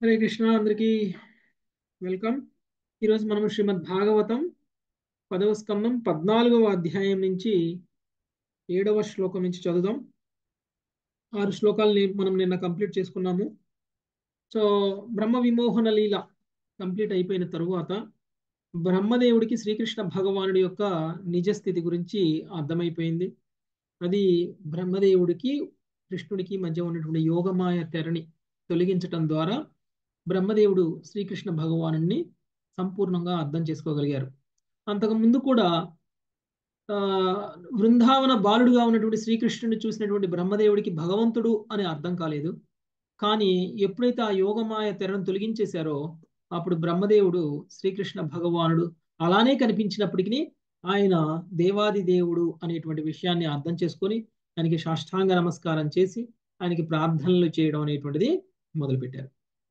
హరే కృష్ణ అందరికీ వెల్కమ్ ఈరోజు మనం శ్రీమద్ భాగవతం పదవ స్కందం పద్నాలుగవ అధ్యాయం నుంచి ఏడవ శ్లోకం నుంచి చదువుదాం ఆరు శ్లోకాలని మనం నిన్న కంప్లీట్ చేసుకున్నాము సో బ్రహ్మ విమోహన లీల కంప్లీట్ అయిపోయిన తరువాత బ్రహ్మదేవుడికి శ్రీకృష్ణ భగవానుడి యొక్క నిజస్థితి గురించి అర్థమైపోయింది అది బ్రహ్మదేవుడికి కృష్ణుడికి మధ్య ఉన్నటువంటి యోగమాయ తెరని తొలగించటం ద్వారా బ్రహ్మదేవుడు శ్రీకృష్ణ భగవాను సంపూర్ణంగా అర్థం చేసుకోగలిగారు అంతకు ముందు కూడా ఆ బృందావన బాలుడుగా ఉన్నటువంటి శ్రీకృష్ణుని చూసినటువంటి బ్రహ్మదేవుడికి భగవంతుడు అని అర్థం కాలేదు కానీ ఎప్పుడైతే ఆ యోగమాయ తెరను తొలగించేశారో అప్పుడు బ్రహ్మదేవుడు శ్రీకృష్ణ భగవానుడు అలానే కనిపించినప్పటికీ ఆయన దేవాది దేవుడు అనేటువంటి విషయాన్ని అర్థం చేసుకొని ఆయనకి సాష్టాంగ నమస్కారం చేసి ఆయనకి ప్రార్థనలు చేయడం అనేటువంటిది మొదలుపెట్టారు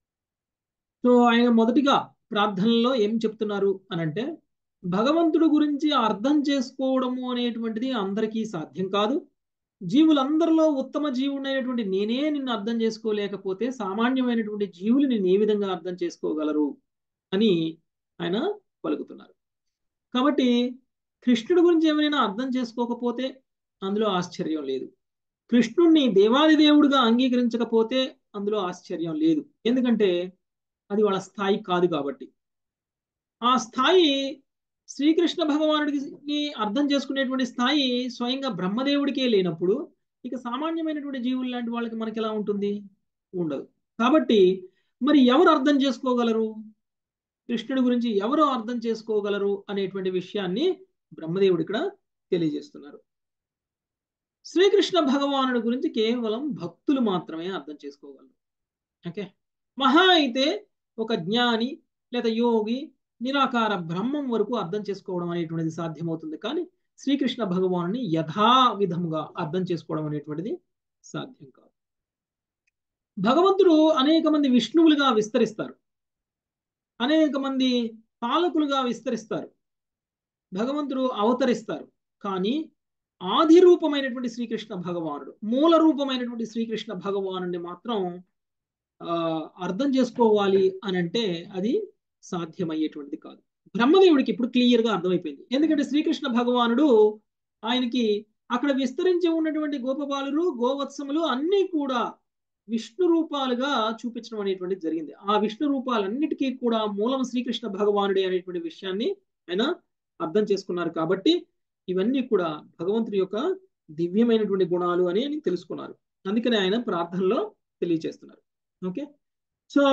సో ఆయన మొదటిగా ప్రార్థనలో ఏం చెప్తున్నారు అని అంటే భగవంతుడు గురించి అర్థం చేసుకోవడము అనేటువంటిది అందరికీ సాధ్యం కాదు జీవులందరిలో ఉత్తమ జీవుడైనటువంటి నేనే నిన్ను అర్థం చేసుకోలేకపోతే సామాన్యమైనటువంటి జీవులు నేను ఏ విధంగా అర్థం చేసుకోగలరు అని ఆయన పలుకుతున్నారు కాబట్టి కృష్ణుడి గురించి ఏమైనా అర్థం చేసుకోకపోతే అందులో ఆశ్చర్యం లేదు కృష్ణుణ్ణి దేవాది దేవుడిగా అంగీకరించకపోతే అందులో ఆశ్చర్యం లేదు ఎందుకంటే అది వాళ్ళ స్థాయి కాదు కాబట్టి ఆ స్థాయి శ్రీకృష్ణ భగవానుడికి అర్థం చేసుకునేటువంటి స్థాయి స్వయంగా బ్రహ్మదేవుడికే లేనప్పుడు ఇక సామాన్యమైనటువంటి జీవులు లాంటి వాళ్ళకి మనకి ఎలా ఉంటుంది ఉండదు కాబట్టి మరి ఎవరు అర్థం చేసుకోగలరు కృష్ణుడి గురించి ఎవరు అర్థం చేసుకోగలరు అనేటువంటి విషయాన్ని బ్రహ్మదేవుడు ఇక్కడ తెలియజేస్తున్నారు శ్రీకృష్ణ భగవానుడి గురించి కేవలం భక్తులు మాత్రమే అర్థం చేసుకోగలరు ఓకే మహా అయితే ఒక జ్ఞాని లేదా యోగి నిరాకార బ్రహ్మం వరకు అర్థం చేసుకోవడం అనేటువంటిది సాధ్యమవుతుంది కానీ శ్రీకృష్ణ భగవాను యథావిధముగా అర్థం చేసుకోవడం అనేటువంటిది సాధ్యం కాదు భగవంతుడు అనేక మంది విష్ణువులుగా విస్తరిస్తారు అనేక మంది పాలకులుగా విస్తరిస్తారు భగవంతుడు అవతరిస్తారు కానీ ఆది రూపమైనటువంటి శ్రీకృష్ణ భగవానుడు మూల రూపమైనటువంటి శ్రీకృష్ణ భగవానుడిని మాత్రం అర్థం చేసుకోవాలి అని అంటే అది సాధ్యమయ్యేటువంటిది కాదు బ్రహ్మదేవుడికి ఇప్పుడు క్లియర్ గా అర్థమైపోయింది ఎందుకంటే శ్రీకృష్ణ భగవానుడు ఆయనకి అక్కడ విస్తరించి ఉన్నటువంటి గోపబాలురు గోవత్సములు అన్నీ కూడా విష్ణు రూపాలుగా చూపించడం అనేటువంటిది జరిగింది ఆ విష్ణు రూపాలన్నిటికీ కూడా మూలం శ్రీకృష్ణ భగవానుడే అనేటువంటి విషయాన్ని ఆయన అర్థం చేసుకున్నారు కాబట్టి ఇవన్నీ కూడా భగవంతుడి యొక్క దివ్యమైనటువంటి గుణాలు అని తెలుసుకున్నారు అందుకని ఆయన ప్రార్థనలో తెలియచేస్తున్నారు ఓకే సో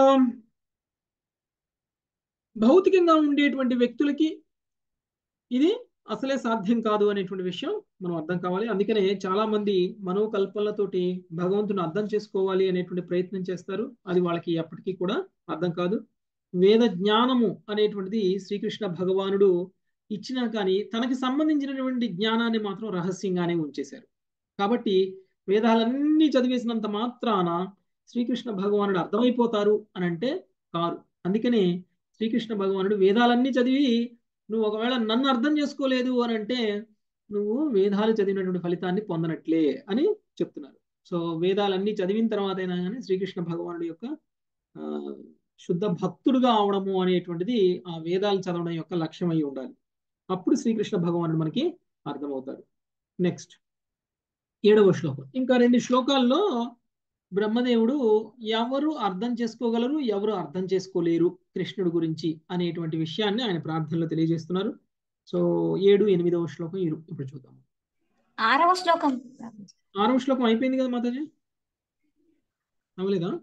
భౌతికంగా ఉండేటువంటి వ్యక్తులకి ఇది అసలే సాధ్యం కాదు అనేటువంటి విషయం మనం అర్థం కావాలి అందుకనే చాలా మంది మనోకల్పనలతోటి భగవంతుని అర్థం చేసుకోవాలి అనేటువంటి ప్రయత్నం చేస్తారు అది వాళ్ళకి ఎప్పటికీ కూడా అర్థం కాదు వేద జ్ఞానము అనేటువంటిది శ్రీకృష్ణ భగవానుడు ఇచ్చినా కానీ తనకి సంబంధించినటువంటి జ్ఞానాన్ని మాత్రం రహస్యంగానే ఉంచేశారు కాబట్టి వేదాలన్నీ చదివేసినంత మాత్రాన శ్రీకృష్ణ భగవానుడు అర్థమైపోతారు అని అంటే కారు అందుకనే శ్రీకృష్ణ భగవానుడు వేదాలన్నీ చదివి నువ్వు ఒకవేళ నన్ను అర్థం చేసుకోలేదు అని అంటే నువ్వు వేదాలు చదివినటువంటి ఫలితాన్ని పొందనట్లే అని చెప్తున్నారు సో వేదాలన్నీ చదివిన తర్వాత అయినా కానీ శ్రీకృష్ణ భగవానుడి యొక్క శుద్ధ భక్తుడుగా అవడము అనేటువంటిది ఆ వేదాలు చదవడం యొక్క లక్ష్యం అయి ఉండాలి అప్పుడు శ్రీకృష్ణ భగవానుడు మనకి అర్థమవుతాడు నెక్స్ట్ ఏడవ శ్లోకం ఇంకా రెండు శ్లోకాల్లో బ్రహ్మదేవుడు ఎవరు అర్థం చేసుకోగలరు ఎవరు అర్థం చేసుకోలేరు కృష్ణుడు గురించి అనేటువంటి విషయాన్ని ఆయన ప్రార్థనలో తెలియజేస్తున్నారు సో ఏడు ఎనిమిదవ శ్లోకం ఇప్పుడు చూద్దాం ఆరవ శ్లోకం ఆరవ శ్లోకం అయిపోయింది కదా మాతాజీ అవలేదా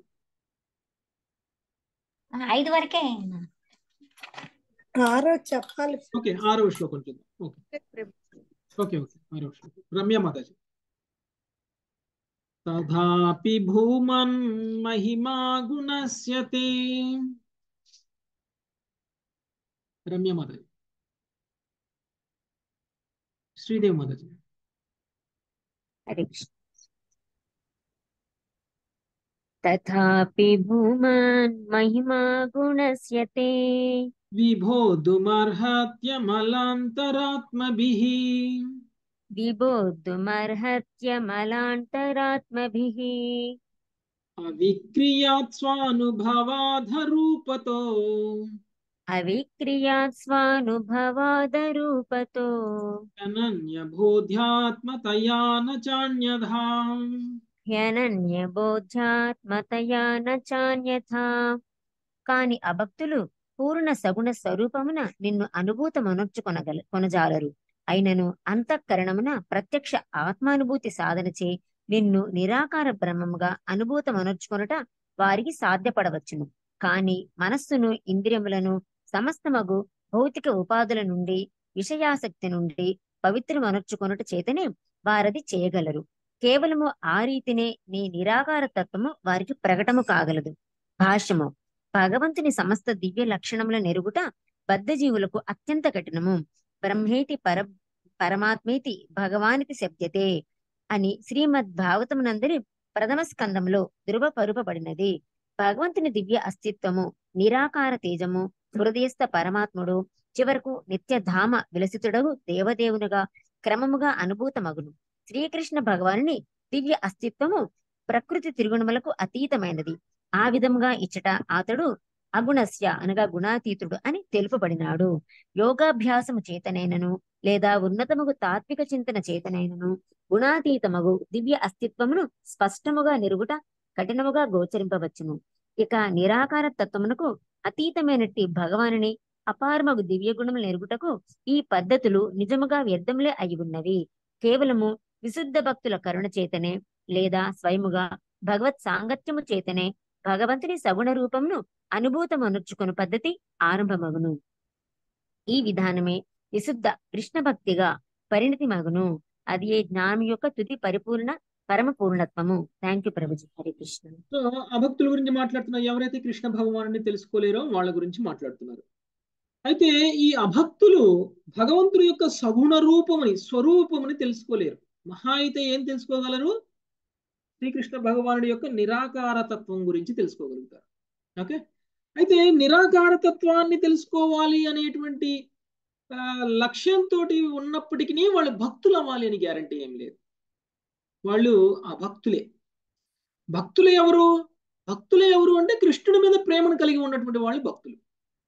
ఐదు వరకే ఆరో చెప్పాలి ఓకే ఆరవ శ్లోకం చూద్దాం ఓకే ఓకే ఓకే ఆరవ శ్లోకం రమ్య మాతాజీ తథాపి భూమన్ మహిమా గుణస్య తే రమ్య మాతాజీ శ్రీదేవి మాతాజీ तथापि भूमान् महिमा गुणस्य ते विबोद्धुमर्हत्यमलान्तरात्मभिः विबोद्धुमर्हत्यमलान्तरात्मभिः అవిక్రియాత్ స్వానుభవాధరూపతో అవిక్రియాత్ స్వానుభవాదరూపతో అనన్య బోధ్యాత్మతయా న చాన్యథా హ్యనన్యబోధ్యాత్మతయా న చాన్యథా కాని అభక్తులు పూర్ణ సగుణ స్వరూపమున నిన్ను అనుభూతమనర్చుకొనగల కొనజాలరు అయినను అంతఃకరణమున ప్రత్యక్ష ఆత్మానుభూతి సాధనచే నిన్ను నిరాకార బ్రహ్మముగా అనుభూతమనర్చుకొనుట వారికి సాధ్యపడవచ్చును కాని మనస్సును ఇంద్రియములను సమస్తమగు భౌతిక ఉపాధుల నుండి విషయాసక్తి నుండి పవిత్రమనర్చుకొనుట చేతనే వారది చేయగలరు కేవలము ఆ రీతినే నీ నిరాకార తత్వము వారికి ప్రకటము కాగలదు భాష్యము భగవంతుని సమస్త దివ్య లక్షణముల నెరుగుట బద్ధజీవులకు అత్యంత కఠినము బ్రహ్మేతి పర పరమాత్మేతి భగవానికి శబ్దతే అని శ్రీమద్ భాగవతమునందరి ప్రథమ స్కందంలో ధృవపరుపబడినది భగవంతుని దివ్య అస్తిత్వము నిరాకార తేజము హృదయస్థ పరమాత్ముడు చివరకు నిత్యధామ విలసితుడగు దేవదేవునిగా క్రమముగా అనుభూతమగును శ్రీకృష్ణ భగవానుని దివ్య అస్తిత్వము ప్రకృతి తిరుగుణములకు అతీతమైనది ఆ విధముగా ఇచ్చట అతడు అగుణస్య అనగా గుణాతీతుడు అని తెలుపబడినాడు యోగాభ్యాసము చేతనైనను లేదా ఉన్నతముగు తాత్విక చింతన చేతనైనను గుణాతీతమగు దివ్య అస్తిత్వమును స్పష్టముగా నిరుగుట కఠినముగా గోచరింపవచ్చును ఇక నిరాకార తత్వమునకు అతీతమైనట్టి భగవానుని అపారమగు దివ్య గుణములు నెరుగుటకు ఈ పద్ధతులు నిజముగా వ్యర్థములే అయి ఉన్నవి కేవలము విశుద్ధ భక్తుల కరుణ చేతనే లేదా స్వయముగా భగవత్ సాంగత్యము చేతనే భగవంతుని సగుణ రూపమును అనుభూతమనుర్చుకుని పద్ధతి ఆరంభమగును ఈ విధానమే విశుద్ధ కృష్ణ భక్తిగా పరిణతి మగును అది ఏ జ్ఞానం యొక్క తుది పరిపూర్ణ పరమ పూర్ణత్వము థ్యాంక్ యూ ప్రభుజీ హరి కృష్ణ సో అభక్తుల గురించి మాట్లాడుతున్నారు ఎవరైతే కృష్ణ భగవాను తెలుసుకోలేరో వాళ్ళ గురించి మాట్లాడుతున్నారు అయితే ఈ అభక్తులు భగవంతుడి యొక్క సగుణ రూపముని స్వరూపముని తెలుసుకోలేరు మహా అయితే ఏం తెలుసుకోగలరు శ్రీకృష్ణ భగవానుడి యొక్క నిరాకార తత్వం గురించి తెలుసుకోగలుగుతారు ఓకే అయితే నిరాకార తత్వాన్ని తెలుసుకోవాలి అనేటువంటి ఆ, లక్ష్యంతో ఉన్నప్పటికీ వాళ్ళు భక్తులు అవ్వాలి అని గ్యారంటీ ఏం లేదు వాళ్ళు అభక్తులే భక్తులు ఎవరు భక్తులు ఎవరు అంటే కృష్ణుడి మీద ప్రేమను కలిగి ఉన్నటువంటి వాళ్ళు భక్తులు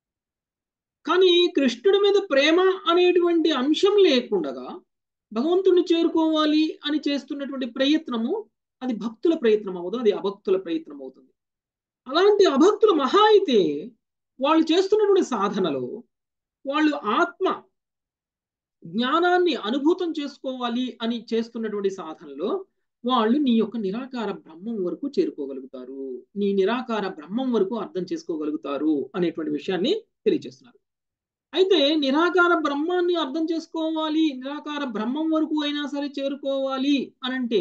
కానీ కృష్ణుడి మీద ప్రేమ అనేటువంటి అంశం లేకుండా భగవంతుడిని చేరుకోవాలి అని చేస్తున్నటువంటి ప్రయత్నము అది భక్తుల ప్రయత్నం అవ్వదు అది అభక్తుల ప్రయత్నం అవుతుంది అలాంటి అభక్తులు మహా అయితే వాళ్ళు చేస్తున్నటువంటి సాధనలో వాళ్ళు ఆత్మ జ్ఞానాన్ని అనుభూతం చేసుకోవాలి అని చేస్తున్నటువంటి సాధనలో వాళ్ళు నీ యొక్క నిరాకార బ్రహ్మం వరకు చేరుకోగలుగుతారు నీ నిరాకార బ్రహ్మం వరకు అర్థం చేసుకోగలుగుతారు అనేటువంటి విషయాన్ని తెలియజేస్తున్నారు అయితే నిరాకార బ్రహ్మాన్ని అర్థం చేసుకోవాలి నిరాకార బ్రహ్మం వరకు అయినా సరే చేరుకోవాలి అనంటే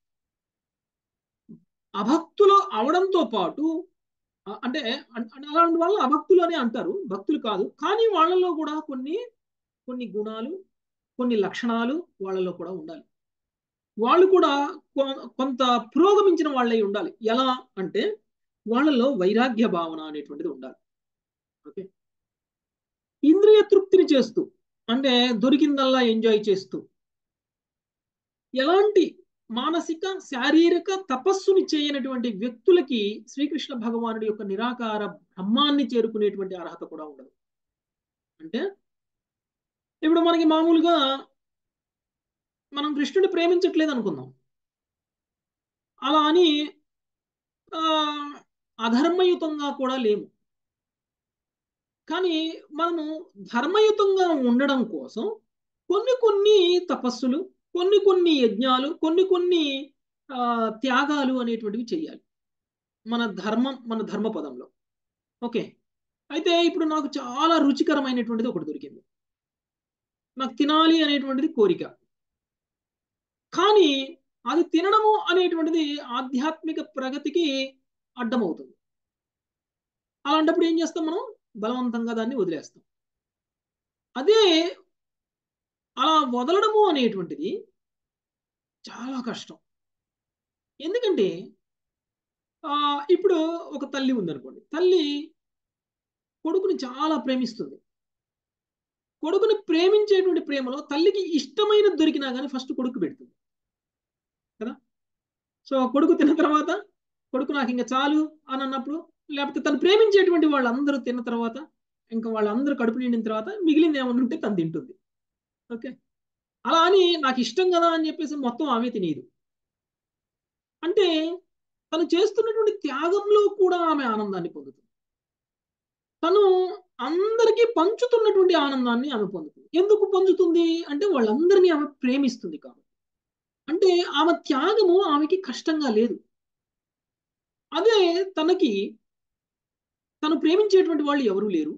అభక్తులు అవడంతో పాటు అ- అంటే అన్- అన్- అలాంటి వాళ్ళు అభక్తులు అని అంటారు భక్తులు కాదు కానీ వాళ్ళలో కూడా కొన్ని కొన్ని గుణాలు కొన్ని లక్షణాలు వాళ్ళలో కూడా ఉండాలి వాళ్ళు కూడా కొ- కొంత పురోగమించిన వాళ్ళై ఉండాలి ఎలా అంటే వాళ్ళలో వైరాగ్య భావన అనేటువంటిది ఉండాలి ఓకే ఇంద్రియ తృప్తిని చేస్తూ అంటే దొరికిందల్లా ఎంజాయ్ చేస్తూ ఎలాంటి మానసిక శారీరక తపస్సుని చేయనటువంటి వ్యక్తులకి శ్రీకృష్ణ భగవానుడి యొక్క నిరాకార బ్రహ్మాన్ని చేరుకునేటువంటి అర్హత కూడా ఉండదు అంటే ఇప్పుడు మనకి మామూలుగా మనం కృష్ణుని ప్రేమించట్లేదు అనుకుందాం అలా అని ఆ, అధర్మయుతంగా కూడా లేము కానీ మనము ధర్మయుతంగా ఉండడం కోసం కొన్ని కొన్ని తపస్సులు కొన్ని కొన్ని యజ్ఞాలు కొన్ని కొన్ని ఆ, త్యాగాలు అనేటువంటివి చేయాలి మన ధర్మం మన ధర్మపదంలో ఓకే అయితే ఇప్పుడు నాకు చాలా రుచికరమైనటువంటిది ఒకటి దొరికింది నాకు తినాలి అనేటువంటిది కోరిక కానీ అది తినడము అనేటువంటిది ఆధ్యాత్మిక ప్రగతికి అడ్డమవుతుంది అలాంటప్పుడు ఏం చేస్తాం మనం బలవంతంగా దాన్ని వదిలేస్తాం అదే అలా వదలడము అనేటువంటిది చాలా కష్టం ఎందుకంటే ఆ, ఇప్పుడు ఒక తల్లి ఉందనుకోండి తల్లి కొడుకుని చాలా ప్రేమిస్తుంది కొడుకుని ప్రేమించేటువంటి ప్రేమలో తల్లికి ఇష్టమైన దొరికినా కానీ ఫస్ట్ కొడుకు పెడుతుంది కదా సో కొడుకు తిన్న తర్వాత కొడుకు నాకు ఇంకా చాలు అని అన్నప్పుడు లేకపోతే తను ప్రేమించేటువంటి వాళ్ళందరూ తిన్న తర్వాత ఇంకా వాళ్ళందరూ కడుపు నిండిన తర్వాత మిగిలింది ఏమన్నా ఉంటే తను తింటుంది ఓకే అలా అని నాకు ఇష్టం కదా అని చెప్పేసి మొత్తం ఆమె తినేది అంటే తను చేస్తున్నటువంటి త్యాగంలో కూడా ఆమె ఆనందాన్ని పొందుతుంది తను అందరికీ పంచుతున్నటువంటి ఆనందాన్ని ఆమె పొందుతుంది ఎందుకు పొందుతుంది అంటే వాళ్ళందరినీ ఆమె ప్రేమిస్తుంది కాబట్టి అంటే ఆమె త్యాగము ఆమెకి కష్టంగా లేదు అదే తనకి తను ప్రేమించేటువంటి వాళ్ళు ఎవరూ లేరు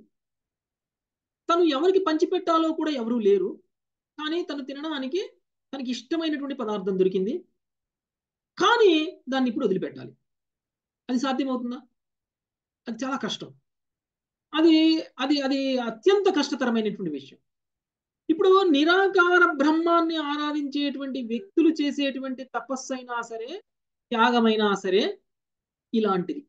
తను ఎవరికి పంచిపెట్టాలో కూడా ఎవరూ లేరు కానీ తను తినడానికి తనకి ఇష్టమైనటువంటి పదార్థం దొరికింది కానీ దాన్ని ఇప్పుడు వదిలిపెట్టాలి అది సాధ్యమవుతుందా అది చాలా కష్టం అది అది అది అత్యంత కష్టతరమైనటువంటి విషయం ఇప్పుడు నిరాకార బ్రహ్మాన్ని ఆరాధించేటువంటి వ్యక్తులు చేసేటువంటి తపస్సు అయినా సరే త్యాగమైనా సరే ఇలాంటిది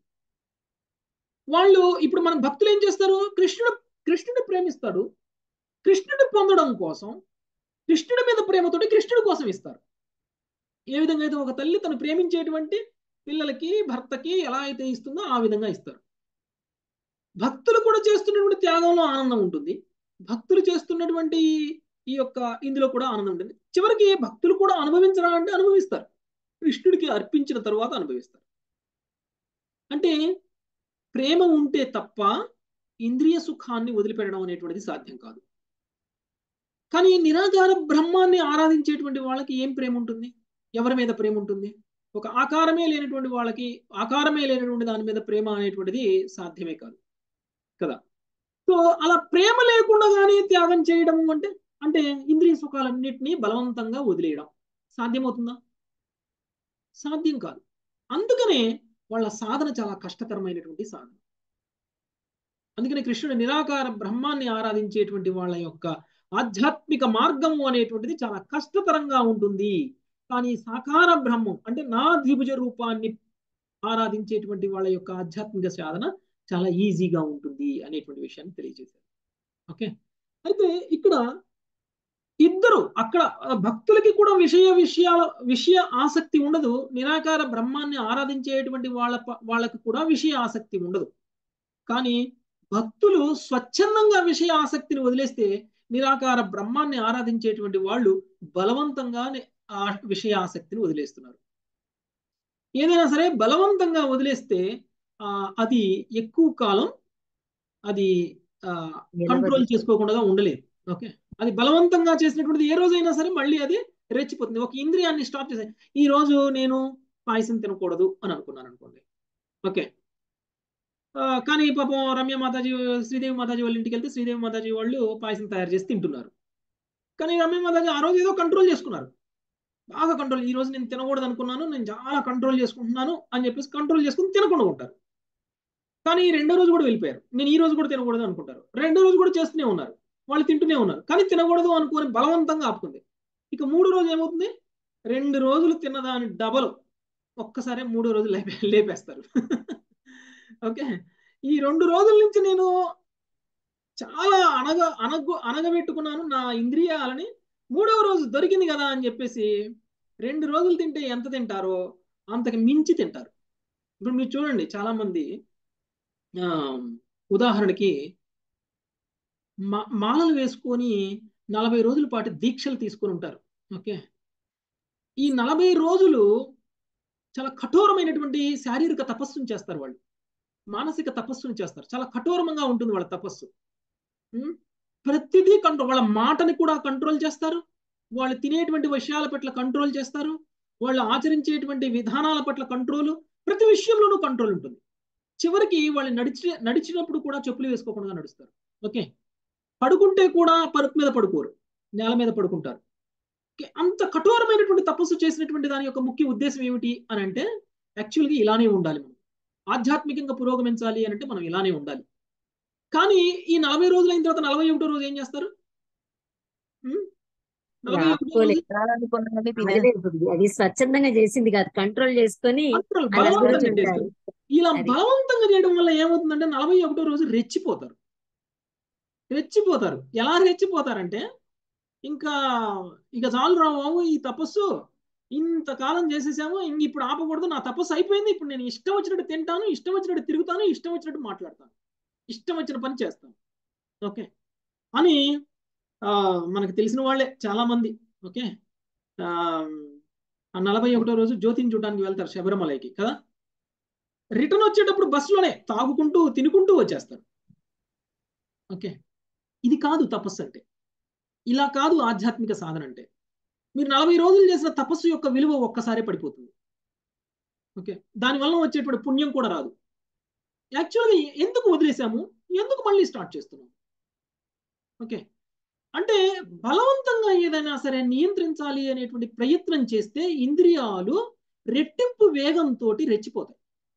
వాళ్ళు ఇప్పుడు మన భక్తులు ఏం చేస్తారు కృష్ణుడు కృష్ణుడు ప్రేమిస్తాడు కృష్ణుడు పొందడం కోసం కృష్ణుడి మీద ప్రేమతోటి కృష్ణుడి కోసం ఇస్తారు ఏ విధంగా అయితే ఒక తల్లి తను ప్రేమించేటువంటి పిల్లలకి భర్తకి ఎలా అయితే ఇస్తుందో ఆ విధంగా ఇస్తారు భక్తులు కూడా చేస్తున్నటువంటి త్యాగంలో ఆనందం ఉంటుంది భక్తులు చేస్తున్నటువంటి ఈ యొక్క ఇందులో కూడా ఆనందం ఉంటుంది చివరికి భక్తులు కూడా అనుభవించరా అంటే అనుభవిస్తారు కృష్ణుడికి అర్పించిన తరువాత అనుభవిస్తారు అంటే ప్రేమ ఉంటే తప్ప ఇంద్రియ సుఖాన్ని వదిలిపెట్టడం అనేటువంటిది సాధ్యం కాదు కానీ నిరాకార బ్రహ్మాన్ని ఆరాధించేటువంటి వాళ్ళకి ఏం ప్రేమ ఉంటుంది ఎవరి మీద ప్రేమ ఉంటుంది ఒక ఆకారమే లేనటువంటి వాళ్ళకి ఆకారమే లేనటువంటి దాని మీద ప్రేమ అనేటువంటిది సాధ్యమే కాదు కదా సో అలా ప్రేమ లేకుండానే త్యాగం చేయడం అంటే అంటే ఇంద్రియ సుఖాలన్నింటినీ బలవంతంగా వదిలేయడం సాధ్యమవుతుందా సాధ్యం కాదు అందుకనే వాళ్ళ సాధన చాలా కష్టతరమైనటువంటి సాధన అందుకని కృష్ణుడు నిరాకార బ్రహ్మాన్ని ఆరాధించేటువంటి వాళ్ళ యొక్క ఆధ్యాత్మిక మార్గము అనేటువంటిది చాలా కష్టతరంగా ఉంటుంది కానీ సాకార బ్రహ్మం అంటే నా ద్విభుజ రూపాన్ని ఆరాధించేటువంటి వాళ్ళ యొక్క ఆధ్యాత్మిక సాధన చాలా ఈజీగా ఉంటుంది అనేటువంటి విషయాన్ని తెలియజేశారు ఓకే అయితే ఇక్కడ ఇద్దరు అక్కడ భక్తులకి కూడా విషయ విషయాల విషయ ఆసక్తి ఉండదు నిరాకార బ్రహ్మాన్ని ఆరాధించేటువంటి వాళ్ళ వాళ్ళకి కూడా విషయ ఆసక్తి ఉండదు కానీ భక్తులు స్వచ్ఛందంగా విషయ ఆసక్తిని వదిలేస్తే నిరాకార బ్రహ్మాన్ని ఆరాధించేటువంటి వాళ్ళు బలవంతంగా ఆ విషయ ఆసక్తిని వదిలేస్తున్నారు ఏదైనా సరే బలవంతంగా వదిలేస్తే ఆ అది ఎక్కువ కాలం అది కంట్రోల్ చేసుకోకుండా ఉండలేదు ఓకే అది బలవంతంగా చేసినటువంటిది ఏ రోజైనా సరే మళ్ళీ అది రెచ్చిపోతుంది ఒక ఇంద్రియాన్ని స్టాప్ చేసే ఈ రోజు నేను పాయసం తినకూడదు అని అనుకున్నాను అనుకోండి ఓకే కానీ పాపం రమ్య మాతాజీ శ్రీదేవి మాతాజీ వాళ్ళ ఇంటికి వెళ్తే శ్రీదేవి మాతాజీ వాళ్ళు పాయసం తయారు చేసి తింటున్నారు కానీ రమ్య మాతాజీ ఆ రోజు ఏదో కంట్రోల్ చేసుకున్నారు బాగా కంట్రోల్ ఈ రోజు నేను తినకూడదు అనుకున్నాను నేను చాలా కంట్రోల్ చేసుకుంటున్నాను అని చెప్పేసి కంట్రోల్ చేసుకుని తినకుండా ఉంటారు కానీ రెండో రోజు కూడా వెళ్ళిపోయారు నేను ఈ రోజు కూడా తినకూడదు అనుకుంటారు రెండో రోజు కూడా చేస్తూనే ఉన్నారు వాళ్ళు తింటూనే ఉన్నారు కానీ తినకూడదు అనుకుని బలవంతంగా ఆపుకుంది ఇక మూడో రోజు ఏమవుతుంది రెండు రోజులు తిన్నదాని డబల్ ఒక్కసారి మూడో రోజు లేపే లేపేస్తారు ఓకే ఈ రెండు రోజుల నుంచి నేను చాలా అనగ అనగ అనగబెట్టుకున్నాను నా ఇంద్రియాలని మూడవ రోజు దొరికింది కదా అని చెప్పేసి రెండు రోజులు తింటే ఎంత తింటారో అంతకు మించి తింటారు ఇప్పుడు మీరు చూడండి చాలా మంది ఉదాహరణకి మా మాలలు వేసుకొని నలభై రోజుల పాటు దీక్షలు తీసుకొని ఉంటారు ఓకే ఈ నలభై రోజులు చాలా కఠోరమైనటువంటి శారీరక తపస్సును చేస్తారు వాళ్ళు మానసిక తపస్సును చేస్తారు చాలా కఠోరంగా ఉంటుంది వాళ్ళ తపస్సు ప్రతిదీ కంట్రోల్ వాళ్ళ మాటని కూడా కంట్రోల్ చేస్తారు వాళ్ళు తినేటువంటి విషయాల పట్ల కంట్రోల్ చేస్తారు వాళ్ళు ఆచరించేటువంటి విధానాల పట్ల కంట్రోల్ ప్రతి విషయంలోనూ కంట్రోల్ ఉంటుంది చివరికి వాళ్ళు నడిచి నడిచినప్పుడు కూడా చెప్పులు వేసుకోకుండా నడుస్తారు ఓకే పడుకుంటే కూడా పరుపు మీద పడుకోరు నేల మీద పడుకుంటారు అంత కఠోరమైనటువంటి తపస్సు చేసినటువంటి దాని యొక్క ముఖ్య ఉద్దేశం ఏమిటి అని అంటే యాక్చువల్గా ఇలానే ఉండాలి మనం ఆధ్యాత్మికంగా పురోగమించాలి అని అంటే మనం ఇలానే ఉండాలి కానీ ఈ నలభై రోజులు అయిన తర్వాత నలభై ఒకటో రోజు ఏం చేస్తారు అది స్వచ్ఛందంగా చేసింది కాదు కంట్రోల్ చేసుకొని బలవంతంగా చేస్తారు ఇలా బలవంతంగా చేయడం వల్ల ఏమవుతుందంటే నలభై ఒకటో రోజు రెచ్చిపోతారు రెచ్చిపోతారు ఎలా రెచ్చిపోతారంటే ఇంకా ఇక చాలు రా బాబు ఈ తపస్సు ఇంతకాలం చేసేసాము ఇంక ఇప్పుడు ఆపకూడదు నా తపస్సు అయిపోయింది ఇప్పుడు నేను ఇష్టం వచ్చినట్టు తింటాను ఇష్టం వచ్చినట్టు తిరుగుతాను ఇష్టం వచ్చినట్టు మాట్లాడతాను ఇష్టం వచ్చిన పని చేస్తాను ఓకే అని ఆ, మనకు తెలిసిన వాళ్ళే చాలా మంది ఓకే ఆ, ఆ నలభై ఒకటో రోజు జ్యోతిని చూడడానికి వెళ్తారు శబరిమలైకి కదా రిటర్న్ వచ్చేటప్పుడు బస్సులోనే తాగుకుంటూ తినుకుంటూ వచ్చేస్తారు ఓకే ఇది కాదు తపస్సు అంటే ఇలా కాదు ఆధ్యాత్మిక సాధన అంటే మీరు నలభై రోజులు చేసిన తపస్సు యొక్క విలువ ఒక్కసారి పడిపోతుంది ఓకే దానివల్ల వచ్చేటువంటి పుణ్యం కూడా రాదు యాక్చువల్గా ఎందుకు వదిలేసాము ఎందుకు మళ్ళీ స్టార్ట్ చేస్తున్నాం ఓకే అంటే బలవంతంగా ఏదైనా సరే నియంత్రించాలి అనేటువంటి ప్రయత్నం చేస్తే ఇంద్రియాలు రెట్టింపు వేగంతో రెచ్చిపోతాయి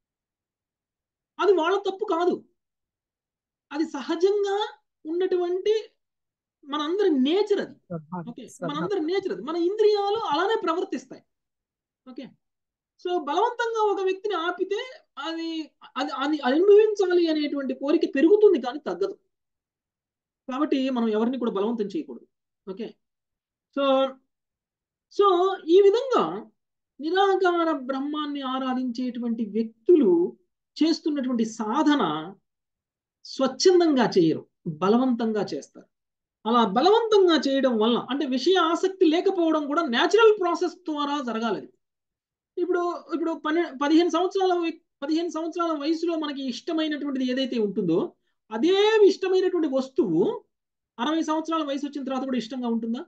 అది వాళ్ళ తప్పు కాదు అది సహజంగా ఉన్నటువంటి మనందరి నేచర్ అది ఓకే మనందరి నేచర్ అది మన ఇంద్రియాలు అలానే ప్రవర్తిస్తాయి ఓకే సో బలవంతంగా ఒక వ్యక్తిని ఆపితే అది అది అది అనుభవించాలి అనేటువంటి కోరిక పెరుగుతుంది కానీ తగ్గదు కాబట్టి మనం ఎవరిని కూడా బలవంతం చేయకూడదు ఓకే సో సో ఈ విధంగా నిరాకార బ్రహ్మాన్ని ఆరాధించేటువంటి వ్యక్తులు చేస్తున్నటువంటి సాధన స్వచ్ఛందంగా చేయరు బలవంతంగా చేస్తారు అలా బలవంతంగా చేయడం వల్ల అంటే విషయ ఆసక్తి లేకపోవడం కూడా న్యాచురల్ ప్రాసెస్ ద్వారా జరగాలి అది. ఇప్పుడు ఇప్పుడు పన్నె పదిహేను సంవత్సరాల వ్యక్- పదిహేను సంవత్సరాల వయసులో మనకి ఇష్టమైనటువంటిది ఏదైతే ఉంటుందో అదే ఇష్టమైనటువంటి వస్తువు అరవై సంవత్సరాల వయసు వచ్చిన తర్వాత కూడా ఇష్టంగా ఉంటుందా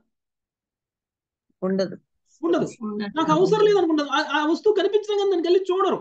ఉండదు ఉండదు నాకు అవసరం లేదు అనుకుంటుంది ఆ- ఆ వస్తువు కనిపించడం కానీ దానికి వెళ్ళి చూడరు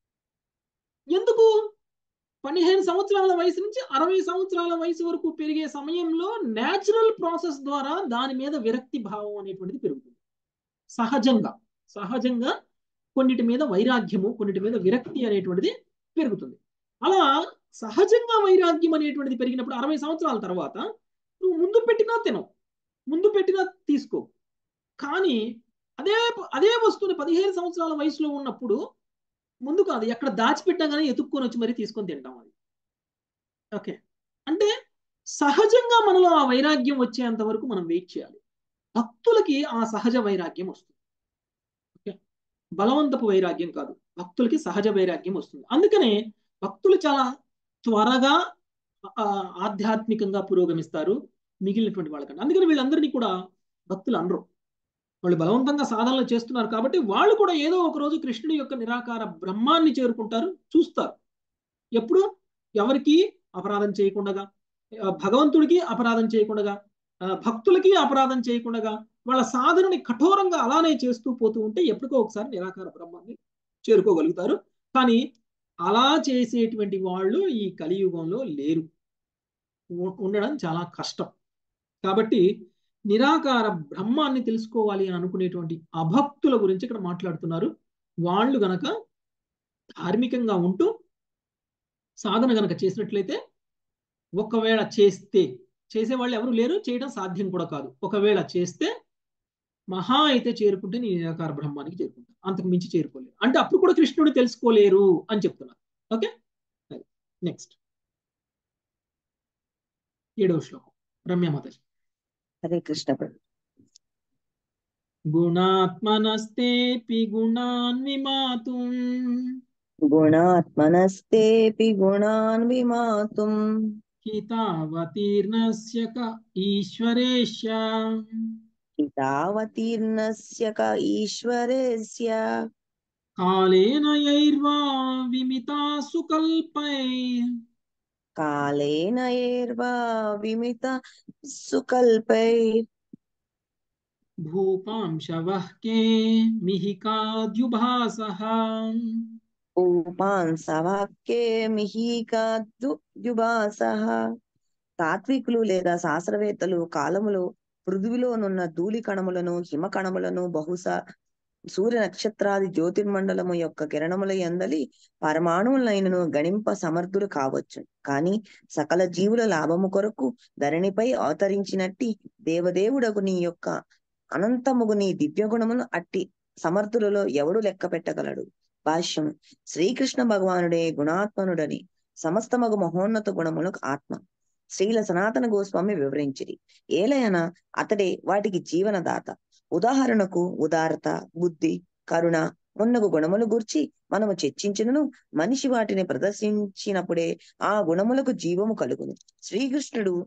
ఎందుకు పదిహేను సంవత్సరాల వయసు నుంచి అరవై సంవత్సరాల వయసు వరకు పెరిగే సమయంలో న్యాచురల్ ప్రాసెస్ ద్వారా దాని మీద విరక్తి భావం అనేటువంటిది పెరుగుతుంది సహజంగా సహజంగా కొన్నిటి మీద వైరాగ్యము కొన్నిటి మీద విరక్తి అనేటువంటిది పెరుగుతుంది అలా సహజంగా వైరాగ్యం అనేటువంటిది పెరిగినప్పుడు అరవై సంవత్సరాల తర్వాత నువ్వు ముందు పెట్టినా తినవు ముందు పెట్టినా తీసుకో కానీ అదే అదే వస్తువుని పదిహేను సంవత్సరాల వయసులో ఉన్నప్పుడు ముందు కాదు ఎక్కడ దాచిపెట్టా కానీ ఎత్తుక్కొని వచ్చి మరీ తీసుకొని తింటాం అది ఓకే అంటే సహజంగా మనలో ఆ వైరాగ్యం వచ్చేంత వరకు మనం వెయిట్ చేయాలి భక్తులకి ఆ సహజ వైరాగ్యం వస్తుంది ఓకే బలవంతపు వైరాగ్యం కాదు భక్తులకి సహజ వైరాగ్యం వస్తుంది అందుకనే భక్తులు చాలా త్వరగా ఆ, ఆధ్యాత్మికంగా పురోగమిస్తారు మిగిలినటువంటి వాళ్ళకంటే అందుకని వీళ్ళందరినీ కూడా భక్తులు అనరు వాళ్ళు బలవంతంగా సాధనలు చేస్తున్నారు కాబట్టి వాళ్ళు కూడా ఏదో ఒక రోజు కృష్ణుడి యొక్క నిరాకార బ్రహ్మాన్ని చేరుకుంటారు చూస్తారు ఎప్పుడు ఎవరికి అపరాధం చేయకుండా భగవంతుడికి అపరాధం చేయకుండా భక్తులకి అపరాధం చేయకుండా వాళ్ళ సాధనని కఠోరంగా అలానే చేస్తూ పోతూ ఉంటే ఎప్పటికో ఒకసారి నిరాకార బ్రహ్మాన్ని చేరుకోగలుగుతారు కానీ అలా చేసేటువంటి వాళ్ళు ఈ కలియుగంలో లేరు ఉ- ఉండడం చాలా కష్టం కాబట్టి నిరాకార బ్రహ్మాన్ని తెలుసుకోవాలి అని అనుకునేటువంటి అభక్తుల గురించి ఇక్కడ మాట్లాడుతున్నారు వాళ్ళు గనక ధార్మికంగా ఉంటూ సాధన గనక చేసినట్లయితే ఒకవేళ చేస్తే చేసేవాళ్ళు ఎవరు లేరు చేయడం సాధ్యం కూడా కాదు ఒకవేళ చేస్తే మహా అయితే చేరుకుంటే నీ నిరాకార బ్రహ్మానికి చేరుకుంటా అంతకు మించి చేరుకోలేరు అంటే అప్పుడు కూడా కృష్ణుడు తెలుసుకోలేరు అని చెప్తున్నారు ఓకే నెక్స్ట్ ఏడవ శ్లోకం రమ్యమాత హరే కృష్ణ ప్రభు గుణాత్మనస్తేపి గుణాన్ విమాతుం గుణాత్మనస్తేపి గుణాన్ విమాతుం హితావతీర్ణస్య క ఈశ్వరేష్య హితావతీర్ణస్య క ఈశ్వరస్య కాలేన యైర్వా విమితా సుకల్పై కాలేన ఏర్వా విమిత సుకల్పై భూపాంశవః కే మిహికాద్యుభాసః ఊపాన్ సవాక్యే మిహీకాద్యుబాసః తాత్వికులు లేదా శాస్త్రవేత్తలు కాలములో పృథ్వీలోనున్న ధూళి కణములను హిమ కణములను బహుశా సూర్య నక్షత్రాది జ్యోతిర్మండలము యొక్క కిరణముల ఎందలి పరమాణువులైనను గణింప సమర్థులు కావచ్చు కానీ సకల జీవుల లాభము కొరకు ధరణిపై అవతరించినట్టి దేవదేవుడగు నీ యొక్క అనంతముగు నీ దివ్య గుణమును అట్టి సమర్థులలో ఎవడు లెక్క పెట్టగలడు భాష్యము శ్రీకృష్ణ భగవానుడే గుణాత్మనుడని సమస్తమగు మహోన్నత గుణములకు ఆత్మ శ్రీల సనాతన గోస్వామి వివరించిరి ఏలయన అతడే వాటికి జీవనదాత ఉదాహరణకు ఉదారత బుద్ధి కరుణ మున్నగు గుణములు గూర్చి మనము చర్చించినను మనిషి వాటిని ప్రదర్శించినప్పుడే ఆ గుణములకు జీవము కలుగును శ్రీకృష్ణుడు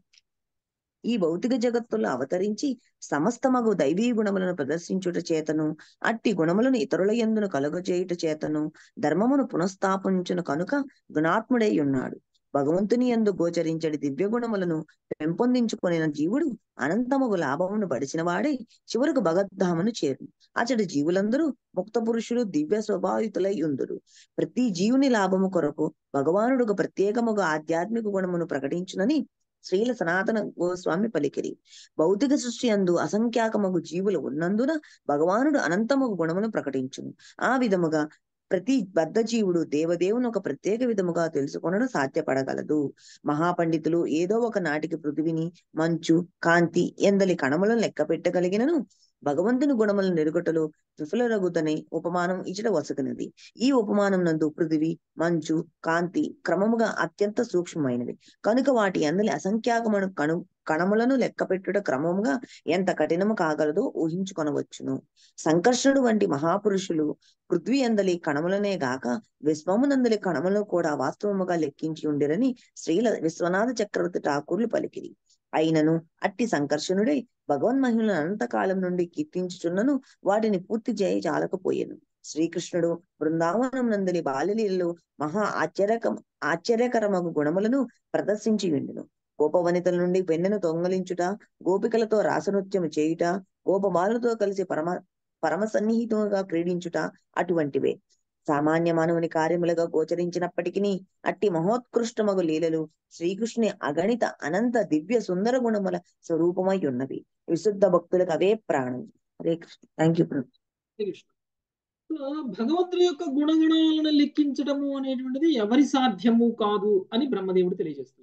ఈ భౌతిక జగత్తులో అవతరించి సమస్తమగు దైవీ గుణములను ప్రదర్శించుట చేతను అట్టి గుణములను ఇతరుల యందును కలుగజేయుట చేతను ధర్మమును పునఃస్థాపించును కనుక గుణాత్ముడై ఉన్నాడు భగవంతుని యందు గోచరించడి దివ్య గుణములను పెంపొందించుకొనిన జీవుడు అనంతముగు లాభమును పడిచిన వాడే చివరకు భగద్ధామను చేరు అతడి జీవులందరూ ముక్త పురుషులు దివ్య స్వభావితులై ఉందురు ప్రతి జీవుని లాభము కొరకు భగవానుడు ప్రత్యేకముగా ఆధ్యాత్మిక గుణమును ప్రకటించునని శ్రీల సనాతన గోస్వామి పలికిరి భౌతిక సృష్టి అందు అసంఖ్యాకమగు జీవులు ఉన్నందున భగవానుడు అనంతమగు గుణమును ప్రకటించును ఆ విధముగా ప్రతి బద్ధ జీవుడు దేవదేవుని ఒక ప్రత్యేక విధముగా తెలుసుకొనడం సాధ్యపడగలదు మహాపండితులు ఏదో ఒక నాటికి పృథివిని మంచు కాంతి ఎందలి కణములను లెక్క పెట్టగలిగినను భగవంతుని గుణములను నెరుగుటలో విఫలరగుతనే ఉపమానం ఇచ్చట వసకనిది ఈ ఉపమానం నందు పృథివి మంచు కాంతి క్రమముగా అత్యంత సూక్ష్మమైనవి కనుక వాటి అందలి అసంఖ్యాకమైన కణు కణములను లెక్క పెట్టుట క్రమముగా ఎంత కఠినము కాగలదో ఊహించుకొనవచ్చును సంకర్షణుడు వంటి మహాపురుషులు పృథ్వీ అందలి కణములనే గాక విశ్వమునందలి కణములను కూడా వాస్తవముగా లెక్కించి ఉండిరని శ్రీల విశ్వనాథ చక్రవర్తి ఠాకూర్లు పలికిరి అయినను అట్టి సంకర్షణుడై భగవన్మహిమలను అనంతకాలం నుండి కీర్తించుచున్నను వాటిని పూర్తి చేయి చాలకపోయాను శ్రీకృష్ణుడు బృందావనం నందలి బాల్యలీలలో మహా ఆశ్చర్యకం ఆశ్చర్యకరమగు గుణములను ప్రదర్శించి ఉండును గోపవనితల నుండి పెన్నెను దొంగలించుట గోపికలతో రాసనృత్యము చేయుట గోపబాలులతో కలిసి పరమ పరమ సన్నిహితంగా క్రీడించుట అటువంటివే సామాన్య మానవుని కార్యములుగా గోచరించినప్పటికీ అట్టి మహోత్కృష్టమగు లీలలు శ్రీకృష్ణుని అగణిత అనంత దివ్య సుందర గుణముల స్వరూపమై ఉన్నవి విశుద్ధ భక్తులకు అవే ప్రాణం Hare Krishna thank you Krishna so భగవంతుడి యొక్క గుణగణాలను లెక్కించడము అనేటువంటిది ఎవరి సాధ్యము కాదు అని బ్రహ్మదేవుడు తెలియజేస్తుంది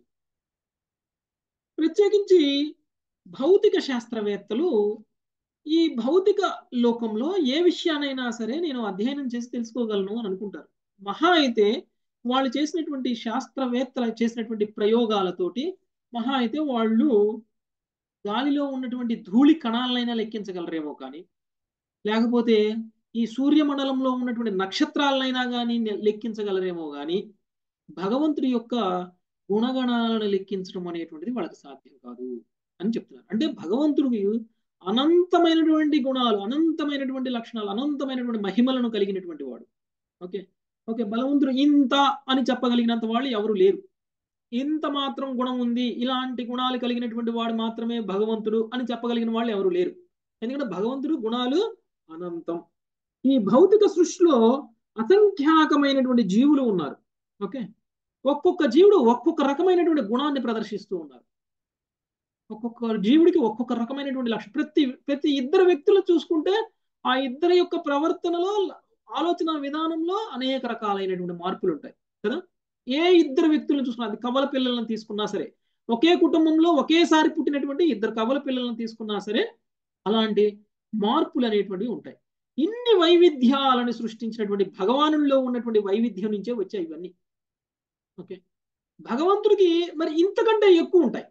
ప్రత్యేకించి భౌతిక శాస్త్రవేత్తలు ఈ భౌతిక లోకంలో ఏ విషయానైనా సరే నేను అధ్యయనం చేసి తెలుసుకోగలను అని అనుకుంటారు మహా అయితే వాళ్ళు చేసినటువంటి శాస్త్రవేత్తలు చేసినటువంటి ప్రయోగాలతోటి మహా అయితే వాళ్ళు గాలిలో ఉన్నటువంటి ధూళి కణాలనైనా లెక్కించగలరేమో కానీ లేకపోతే ఈ సూర్యమండలంలో ఉన్నటువంటి నక్షత్రాలనైనా కానీ లెక్కించగలరేమో కానీ భగవంతుడి యొక్క గుణగణాలను లెక్కించడం అనేటువంటిది వాళ్ళకి సాధ్యం కాదు అని చెప్తున్నారు అంటే భగవంతుడికి అనంతమైనటువంటి గుణాలు అనంతమైనటువంటి లక్షణాలు అనంతమైనటువంటి మహిమలను కలిగినటువంటి వాడు ఓకే ఓకే బలవంతుడు ఇంత అని చెప్పగలిగినంత వాళ్ళు ఎవరు లేరు ఇంత మాత్రం గుణం ఉంది ఇలాంటి గుణాలు కలిగినటువంటి వాడు మాత్రమే భగవంతుడు అని చెప్పగలిగిన వాళ్ళు ఎవరు లేరు ఎందుకంటే భగవంతుడు గుణాలు అనంతం ఈ భౌతిక సృష్టిలో అసంఖ్యాకమైనటువంటి జీవులు ఉన్నారు ఓకే ఒక్కొక్క జీవుడు ఒక్కొక్క రకమైనటువంటి గుణాన్ని ప్రదర్శిస్తూ ఉన్నారు ఒక్కొక్క జీవుడికి ఒక్కొక్క రకమైనటువంటి లక్షణం ప్రతి ప్రతి ఇద్దరు వ్యక్తులు చూసుకుంటే ఆ ఇద్దరి యొక్క ప్రవర్తనలో ఆలోచన విధానంలో అనేక రకాలైనటువంటి మార్పులు ఉంటాయి కదా ఏ ఇద్దరు వ్యక్తులను చూసుకున్నా అది కవల పిల్లలను తీసుకున్నా సరే ఒకే కుటుంబంలో ఒకేసారి పుట్టినటువంటి ఇద్దరు కవల పిల్లలను తీసుకున్నా సరే అలాంటి మార్పులు అనేటువంటివి ఉంటాయి ఇన్ని వైవిధ్యాలను సృష్టించినటువంటి భగవానుల్లో ఉన్నటువంటి వైవిధ్యం నుంచే వచ్చాయి ఇవన్నీ ఓకే భగవంతుడికి మరి ఇంతకంటే ఎక్కువ ఉంటాయి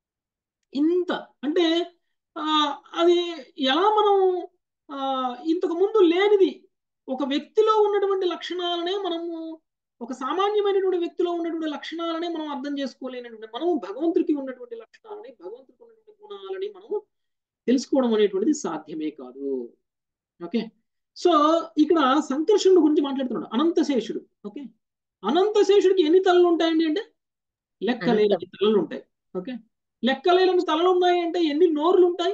ఇంత అంటే అది ఎలా మనం ఇంతకు ముందు లేనిది ఒక వ్యక్తిలో ఉన్నటువంటి లక్షణాలనే మనము ఒక సామాన్యమైనటువంటి వ్యక్తిలో ఉన్నటువంటి లక్షణాలనే మనం అర్థం చేసుకోలేనటువంటి మనం భగవంతుడికి ఉన్నటువంటి లక్షణాలని భగవంతుడికి ఉన్నటువంటి గుణాలని మనం తెలుసుకోవడం అనేటువంటిది సాధ్యమే కాదు ఓకే సో ఇక్కడ సంకర్షణుడు గురించి మాట్లాడుతున్నాడు అనంతశేషుడు ఓకే అనంతశేషుడికి ఎన్ని తలలు ఉంటాయండి అంటే లెక్కలేని తలలు ఉంటాయి ఓకే లెక్కలేని తలలు ఉన్నాయి అంటే ఎన్ని నోర్లు ఉంటాయి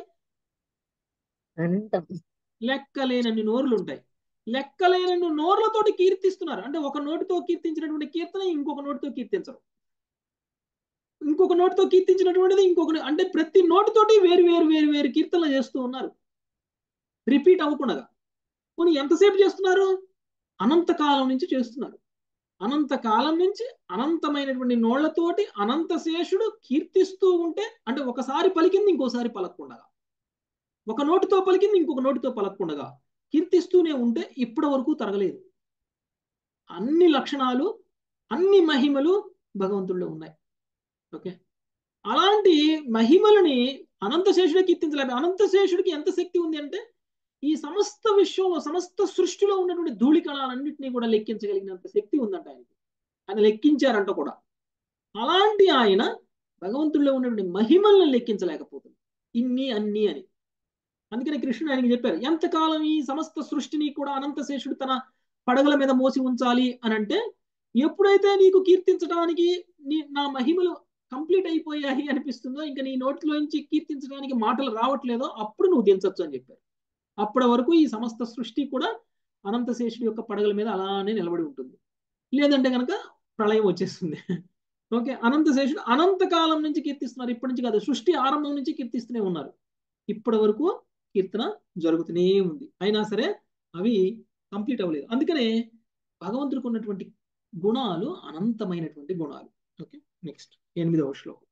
లెక్కలేనన్ని నోర్లు ఉంటాయి లెక్కలేనన్ని నోర్లతోటి కీర్తిస్తున్నారు అంటే ఒక నోటితో కీర్తించినటువంటి కీర్తన ఇంకొక నోటితో కీర్తించరు ఇంకొక నోటితో కీర్తించినటువంటిది ఇంకొక అంటే ప్రతి నోటితోటి వేరు వేరు వేరు వేరు కీర్తనలు చేస్తూ ఉన్నారు రిపీట్ అవ్వకుండా కొన్ని ఎంతసేపు చేస్తున్నారు అనంతకాలం నుంచి చేస్తున్నారు అనంతకాలం నుంచి అనంతమైనటువంటి నోళ్లతోటి అనంత శేషుడు కీర్తిస్తూ ఉంటే అంటే ఒకసారి పలికింది ఇంకోసారి పలకకుండగా ఒక నోటితో పలికింది ఇంకొక నోటితో పలకకుండగా కీర్తిస్తూనే ఉంటే ఇప్పటి వరకు తరగలేదు అన్ని లక్షణాలు అన్ని మహిమలు భగవంతుల్లో ఉన్నాయి ఓకే అలాంటి మహిమలని అనంతశేషుడే కీర్తించలేదు అనంతశేషుడికి ఎంత శక్తి ఉంది అంటే ఈ సమస్త విశ్వంలో సమస్త సృష్టిలో ఉన్నటువంటి ధూళి కణాలన్నింటినీ కూడా లెక్కించగలిగినంత శక్తి ఉందంట ఆయనకి ఆయన లెక్కించారంట కూడా అలాంటి ఆయన భగవంతుడిలో ఉన్నటువంటి మహిమలను లెక్కించలేకపోతుంది ఇన్ని అన్ని అని అందుకని కృష్ణుడు ఆయనకి చెప్పారు ఎంతకాలం ఈ సమస్త సృష్టిని కూడా అనంతశేషుడు తన పడగల మీద మోసి ఉంచాలి అని అంటే ఎప్పుడైతే నీకు కీర్తించడానికి నీ నా మహిమలు కంప్లీట్ అయిపోయాయి అనిపిస్తుందో ఇంకా నీ నోట్లోంచి కీర్తించడానికి మాటలు రావట్లేదో అప్పుడు నువ్వు దించొచ్చు అని చెప్పారు అప్పటి వరకు ఈ సమస్త సృష్టి కూడా అనంతశేషుడి యొక్క పడగల మీద అలానే నిలబడి ఉంటుంది లేదంటే కనుక ప్రళయం వచ్చేస్తుంది ఓకే అనంతశేషుడు అనంతకాలం నుంచి కీర్తిస్తున్నారు ఇప్పటి నుంచి కాదు సృష్టి ఆరంభం నుంచి కీర్తిస్తూనే ఉన్నారు ఇప్పటి వరకు కీర్తన జరుగుతూనే ఉంది అయినా సరే అవి కంప్లీట్ అవ్వలేదు అందుకనే భగవంతుడికి ఉన్నటువంటి గుణాలు అనంతమైనటువంటి గుణాలు ఓకే నెక్స్ట్ ఎనిమిదవ శ్లోకం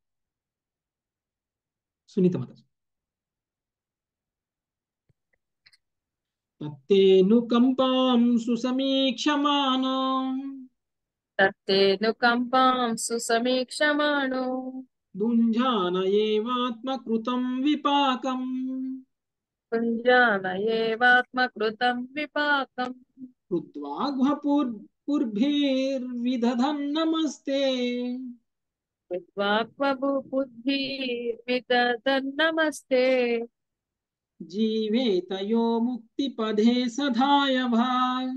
సునీత మత తత్తేను కంపాం సుసమీక్షమానో తత్తేను కంపాం సుసమీక్షమాణో భుంజాన ఏవాత్మకృతం విపాకం పుంజాన ఏవాత్మకృతం విపాకం హృద్వాగ్వపుర్భిర్విదధన్ నమస్తే విద్వాక్వబుద్ధిర్విదన్నమస్తే జీవేతయో ముక్తిపదే సదాయ భాగ్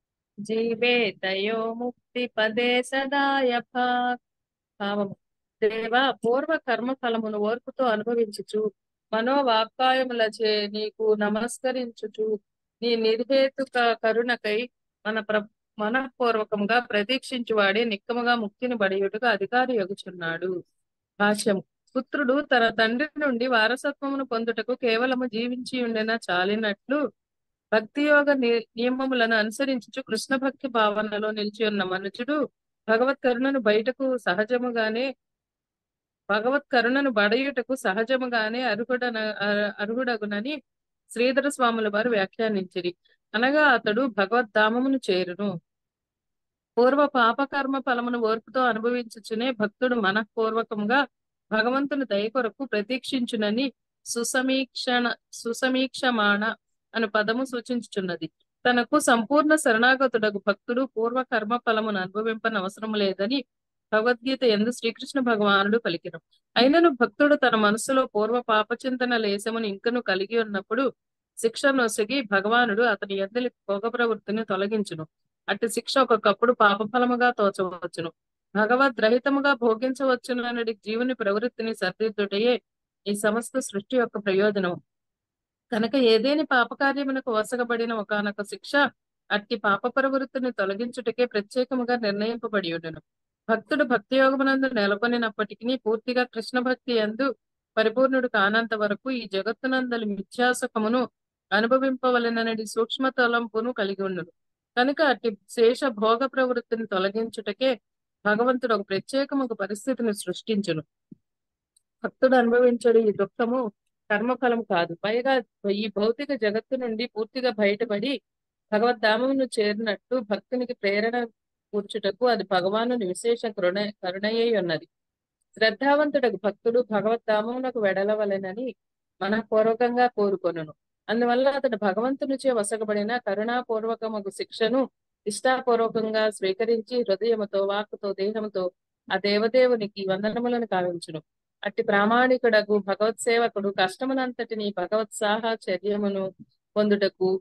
జీవేతయో ముక్తి పదే సదాయ భాగ్ భావము దేవా పూర్వ కర్మ ఫలమును ఓర్పుతో అనుభవించుచు మనోవాక్కాయములచే నీకు నమస్కరించుచు నీ నిర్హేతుక కరుణకై మన ప్ర మనఃపూర్వకంగా ప్రతీక్షించువాడే నిక్కముగా ముక్తిని బడియుడుగా అధికారి యొగుచున్నాడు భాష్యం పుత్రుడు తన తండ్రి నుండి వారసత్వమును పొందుటకు కేవలము జీవించి ఉండిన చాలినట్లు భక్తి యోగ ని- నియమములను అనుసరించుచు కృష్ణ భక్తి భావనలో నిలిచి ఉన్న మనుజుడు భగవత్ కరుణను బయటకు సహజముగానే భగవత్ కరుణను బడయుటకు సహజముగానే అర్హుడన అ- అర్హుడగునని శ్రీధర స్వాముల వారు వ్యాఖ్యానించిరి అనగా అతడు భగవద్ధామమును చేరును పూర్వ పాపకర్మ ఫలమును ఓర్పుతో అనుభవించుచునే భక్తుడు మనఃపూర్వకంగా భగవంతుని దయ కొరకు ప్రతీక్షించునని సుసమీక్షణ సుసమీక్షమాణ అను పదము సూచించుచున్నది తనకు సంపూర్ణ శరణాగతుడగు భక్తుడు పూర్వ కర్మ ఫలమును అవసరం లేదని భగవద్గీత ఎందు శ్రీకృష్ణ భగవానుడు పలికిన అయినను భక్తుడు తన మనస్సులో పూర్వ పాపచింతన లేశమును ఇంకను కలిగి ఉన్నప్పుడు శిక్ష నొసగి భగవానుడు అతని ఎందలి భోగ ప్రవృత్తిని తొలగించును అట్టి శిక్ష ఒక్కొక్కప్పుడు పాపఫలముగా తోచవచ్చును భగవద్ రహితముగా భోగించవచ్చునని జీవుని ప్రవృత్తిని సరిదిద్దుటయే ఈ సమస్త సృష్టి యొక్క ప్రయోజనం కనుక ఏదేని పాపకార్యమునకు వసగబడిన ఒకనొక శిక్ష అట్టి పాప ప్రవృత్తిని తొలగించుటకే ప్రత్యేకముగా నిర్ణయింపబడి ఉండను భక్తుడు భక్తి యోగమునందు నెలకొనినప్పటికీ పూర్తిగా కృష్ణ భక్తి ఎందు పరిపూర్ణుడు కానంత వరకు ఈ జగత్తునందలి మిథ్యాసుఖమును అనుభవింపవలనని సూక్ష్మ తలంపును కలిగి ఉండును కనుక అట్టి శేష భోగ ప్రవృత్తిని తొలగించుటకే భగవంతుడు ఒక ప్రత్యేకము పరిస్థితిని సృష్టించును భక్తుడు అనుభవించడు ఈ దుఃఖము కర్మఫలం కాదు పైగా ఈ భౌతిక జగత్తు నుండి పూర్తిగా బయటపడి భగవద్ధామమును చేరినట్టు భక్తునికి ప్రేరణ కూర్చుటకు అది భగవాను విశేష కరుణ కరుణయ్యై ఉన్నది శ్రద్ధావంతుడకు భక్తుడు భగవద్ధామమునకు వెడలవలెనని మనపూర్వకంగా కోరుకొనును అందువల్ల అతడు భగవంతునిచే వసగబడిన కరుణాపూర్వకమగు శిక్షను ఇష్టాపూర్వకంగా స్వీకరించి హృదయముతో వాక్కుతో దేహముతో ఆ దేవదేవునికి వందనములను కావించును అట్టి ప్రామాణికుడకు భగవత్ సేవకుడు కష్టమునంతటిని భగవత్ సాహచర్యమును పొందుటకు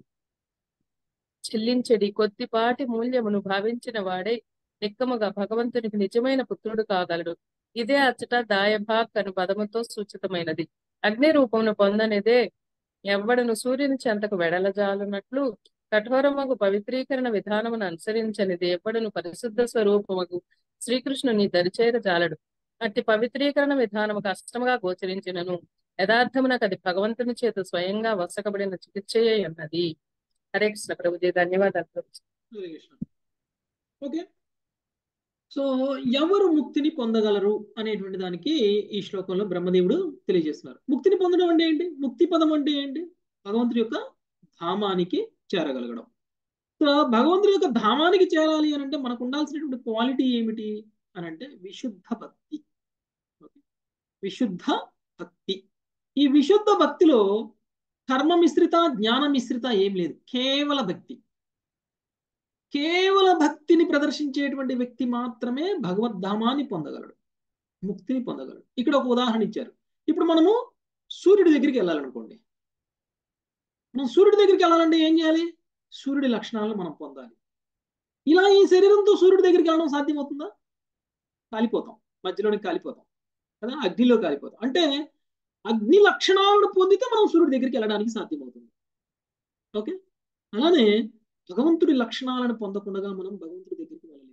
చెల్లించడి కొద్దిపాటి మూల్యమును భావించిన వాడే నిక్కముగా భగవంతునికి నిజమైన పుత్రుడు కాగలడు ఇదే అచ్చట దాయభాక్ అను పదముతో సూచితమైనది అగ్ని రూపమును పొందనిదే ఎవ్వడను సూర్యుని చెంతకు వెడలజాలునట్లు కఠోరమగు పవిత్రీకరణ విధానమును అనుసరించనిది ఎవ్వడను పరిశుద్ధ స్వరూపమగు శ్రీకృష్ణుని దరిచేర జాలడు అట్టి పవిత్రీకరణ విధానము కష్టముగా గోచరించినను యథార్థమునకు అది భగవంతుని చేత స్వయంగా వసకబడిన చికిత్సయే అన్నది హరే కృష్ణ ప్రభుజీ ధన్యవాదాలు ప్రభుజీ. హరే కృష్ణ ఓకే సో ఎవరు ముక్తిని పొందగలరు అనేటువంటి దానికి ఈ శ్లోకంలో బ్రహ్మదేవుడు తెలియజేస్తున్నారు ముక్తిని పొందడం అంటే ఏంటి ముక్తి పదం అంటే ఏంటి భగవంతుడి యొక్క ధామానికి చేరగలగడం సో భగవంతుడి యొక్క ధామానికి చేరాలి అని అంటే మనకు ఉండాల్సినటువంటి క్వాలిటీ ఏమిటి అని అంటే విశుద్ధ భక్తి ఓకే? విశుద్ధ భక్తి ఈ విశుద్ధ భక్తిలో కర్మ మిశ్రిత జ్ఞాన మిశ్రిత ఏం లేదు కేవల భక్తి కేవల భక్తిని ప్రదర్శించేటువంటి వ్యక్తి మాత్రమే భగవద్ధామాన్ని పొందగలడు ముక్తిని పొందగలడు ఇక్కడ ఒక ఉదాహరణ ఇచ్చారు ఇప్పుడు మనము సూర్యుడి దగ్గరికి వెళ్ళాలనుకోండి మనం సూర్యుడి దగ్గరికి వెళ్ళాలంటే ఏం చేయాలి సూర్యుడి లక్షణాలను మనం పొందాలి ఇలా ఈ శరీరంతో సూర్యుడి దగ్గరికి వెళ్ళడం సాధ్యమవుతుందా కాలిపోతాం మధ్యలోనే కాలిపోతాం కదా అగ్నిలో కాలిపోతాం అంటే అగ్ని లక్షణాలను పొందితే మనం సూర్యుడి దగ్గరికి వెళ్ళడానికి సాధ్యమవుతుంది ఓకే అలానే భగవంతుడి లక్షణాలను పొందకుండా మనం భగవంతుడి దగ్గరికి వెళ్ళలేము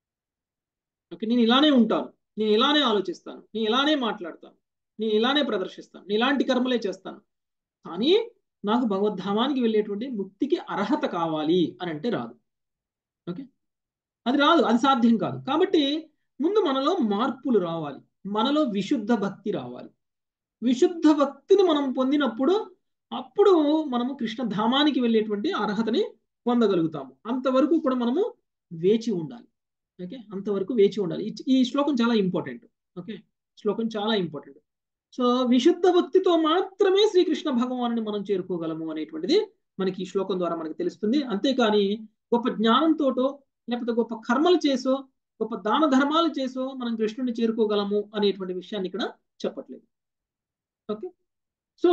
ఓకే నేను ఇలానే ఉంటాను నేను ఇలానే ఆలోచిస్తాను నేను ఇలానే మాట్లాడతాను నేను ఇలానే ప్రదర్శిస్తాను నేను ఇలాంటి కర్మలే చేస్తాను కానీ నాకు భగవద్ధామానికి వెళ్ళేటువంటి ముక్తికి అర్హత కావాలి అని అంటే రాదు ఓకే అది రాదు అది సాధ్యం కాదు కాబట్టి ముందు మనలో మార్పులు రావాలి మనలో విశుద్ధ భక్తి రావాలి విశుద్ధ భక్తిని మనం పొందినప్పుడు అప్పుడు మనము కృష్ణ ధామానికి వెళ్ళేటువంటి అర్హతని పొందగలుగుతాము అంతవరకు కూడా మనము వేచి ఉండాలి ఓకే అంతవరకు వేచి ఉండాలి ఈ శ్లోకం చాలా ఇంపార్టెంట్ ఓకే శ్లోకం చాలా ఇంపార్టెంట్ సో విశుద్ధ భక్తితో మాత్రమే శ్రీకృష్ణ భగవాను మనం చేరుకోగలము అనేటువంటిది మనకి ఈ శ్లోకం ద్వారా మనకి తెలుస్తుంది అంతేకాని గొప్ప జ్ఞానంతోటో లేకపోతే గొప్ప కర్మలు చేసో గొప్ప దాన ధర్మాలు చేసో మనం కృష్ణుడిని చేరుకోగలము అనేటువంటి విషయాన్ని ఇక్కడ చెప్పట్లేదు ఓకే సో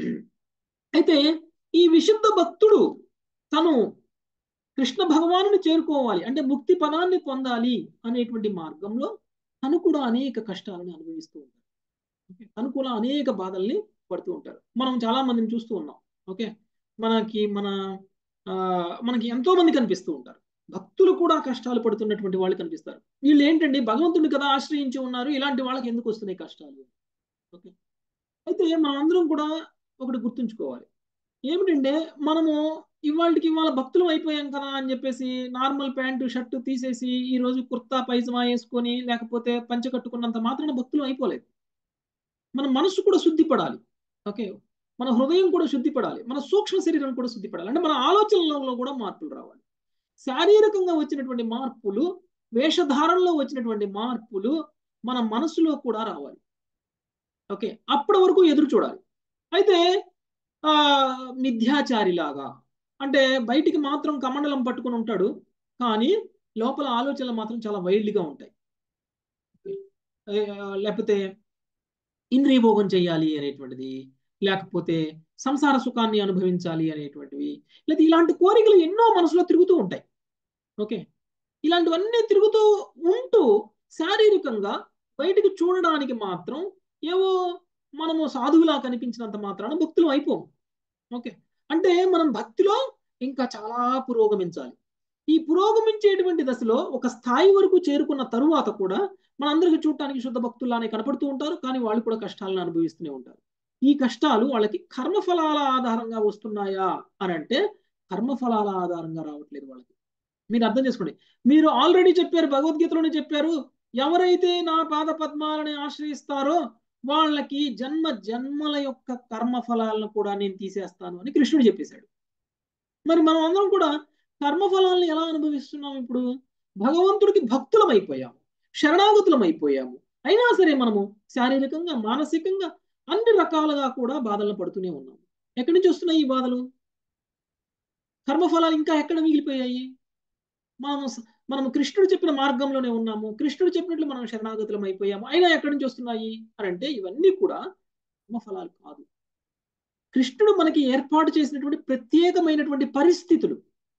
అయితే ఈ విశుద్ధ భక్తుడు తను కృష్ణ భగవాను చేరుకోవాలి అంటే ముక్తి పదాన్ని పొందాలి అనేటువంటి మార్గంలో తను కూడా అనేక కష్టాలను అనుభవిస్తూ ఉంటారు ఓకే తను కూడా అనేక బాధల్ని పడుతూ ఉంటారు మనం చాలా మందిని చూస్తూ ఉన్నాం ఓకే మనకి మన మనకి ఎంతో మంది కనిపిస్తూ ఉంటారు భక్తులు కూడా కష్టాలు పడుతున్నటువంటి వాళ్ళు కనిపిస్తారు వీళ్ళు ఏంటండి భగవంతుడిని కదా ఆశ్రయించి ఉన్నారు ఇలాంటి వాళ్ళకి ఎందుకు వస్తున్నాయి కష్టాలు ఓకే అయితే మనం అందరం కూడా ఒకటి గుర్తుంచుకోవాలి ఏమిటంటే మనము ఇవాళకి ఇవాళ భక్తులు అయిపోయాం కదా అని చెప్పేసి నార్మల్ ప్యాంటు షర్టు తీసేసి ఈ రోజు కుర్తా పైజమా వేసుకొని లేకపోతే పంచ కట్టుకున్నంత మాత్రాన భక్తులు అయిపోలేదు మన మనసు కూడా శుద్ధి పడాలి ఓకే మన హృదయం కూడా శుద్ధి పడాలి మన సూక్ష్మ శరీరం కూడా శుద్ధి పడాలి అంటే మన ఆలోచనలలో కూడా మార్పులు రావాలి శారీరకంగా వచ్చినటువంటి మార్పులు వేషధారణలో వచ్చినటువంటి మార్పులు మన మనసులో కూడా రావాలి ఓకే అప్పటి వరకు ఎదురు చూడాలి అయితే ఆ మిథ్యాచారిలాగా అంటే బయటికి మాత్రం కమండలం పట్టుకుని ఉంటాడు కానీ లోపల ఆలోచనలు మాత్రం చాలా వైల్డ్గా ఉంటాయి లేకపోతే ఇంద్రియ భోగం చేయాలి అనేటువంటిది లేకపోతే సంసార సుఖాన్ని అనుభవించాలి అనేటువంటివి లేదా ఇలాంటి కోరికలు ఎన్నో మనసులో తిరుగుతూ ఉంటాయి ఓకే ఇలాంటివన్నీ తిరుగుతూ ఉంటూ శారీరకంగా బయటికి చూడడానికి మాత్రం ఏవో మనము సాధువులా కనిపించినంత మాత్రాన భక్తులు అయిపోము ఓకే అంటే మనం భక్తిలో ఇంకా చాలా పురోగమించాలి ఈ పురోగమించేటువంటి దశలో ఒక స్థాయి వరకు చేరుకున్న తరువాత కూడా మనందరికి చూడటానికి శుద్ధ భక్తుల్లానే కనపడుతూ ఉంటారు కానీ వాళ్ళు కూడా కష్టాలను అనుభవిస్తూనే ఉంటారు ఈ కష్టాలు వాళ్ళకి కర్మఫలాల ఆధారంగా వస్తున్నాయా అని అంటే కర్మఫలాల ఆధారంగా రావట్లేదు వాళ్ళకి మీరు అర్థం చేసుకోండి మీరు ఆల్రెడీ చెప్పారు భగవద్గీతలోనే చెప్పారు ఎవరైతే నా పాద పద్మాలని ఆశ్రయిస్తారో వాళ్ళకి జన్మ జన్మల యొక్క కర్మ ఫలాలను కూడా నేను తీసేస్తాను అని కృష్ణుడు చెప్పేశాడు మరి మనం అందరం కూడా కర్మఫలాలను ఎలా అనుభవిస్తున్నాం ఇప్పుడు భగవంతుడికి భక్తులం అయిపోయాము శరణాగతులం అయిపోయాము అయినా సరే మనము శారీరకంగా మానసికంగా అన్ని రకాలుగా కూడా బాధలను పడుతూనే ఉన్నాము ఎక్కడి నుంచి వస్తున్నాయి ఈ బాధలు కర్మఫలాలు ఇంకా ఎక్కడ మిగిలిపోయాయి మనము మనం కృష్ణుడు చెప్పిన మార్గంలోనే ఉన్నాము కృష్ణుడు చెప్పినట్లు మనం శరణాగతులం అయిపోయాము అయినా ఎక్కడి నుంచి వస్తున్నాయి అని అంటే ఇవన్నీ కూడా కర్మఫలాలు కాదు కృష్ణుడు మనకి ఏర్పాటు చేసినటువంటి ప్రత్యేకమైనటువంటి పరిస్థితులు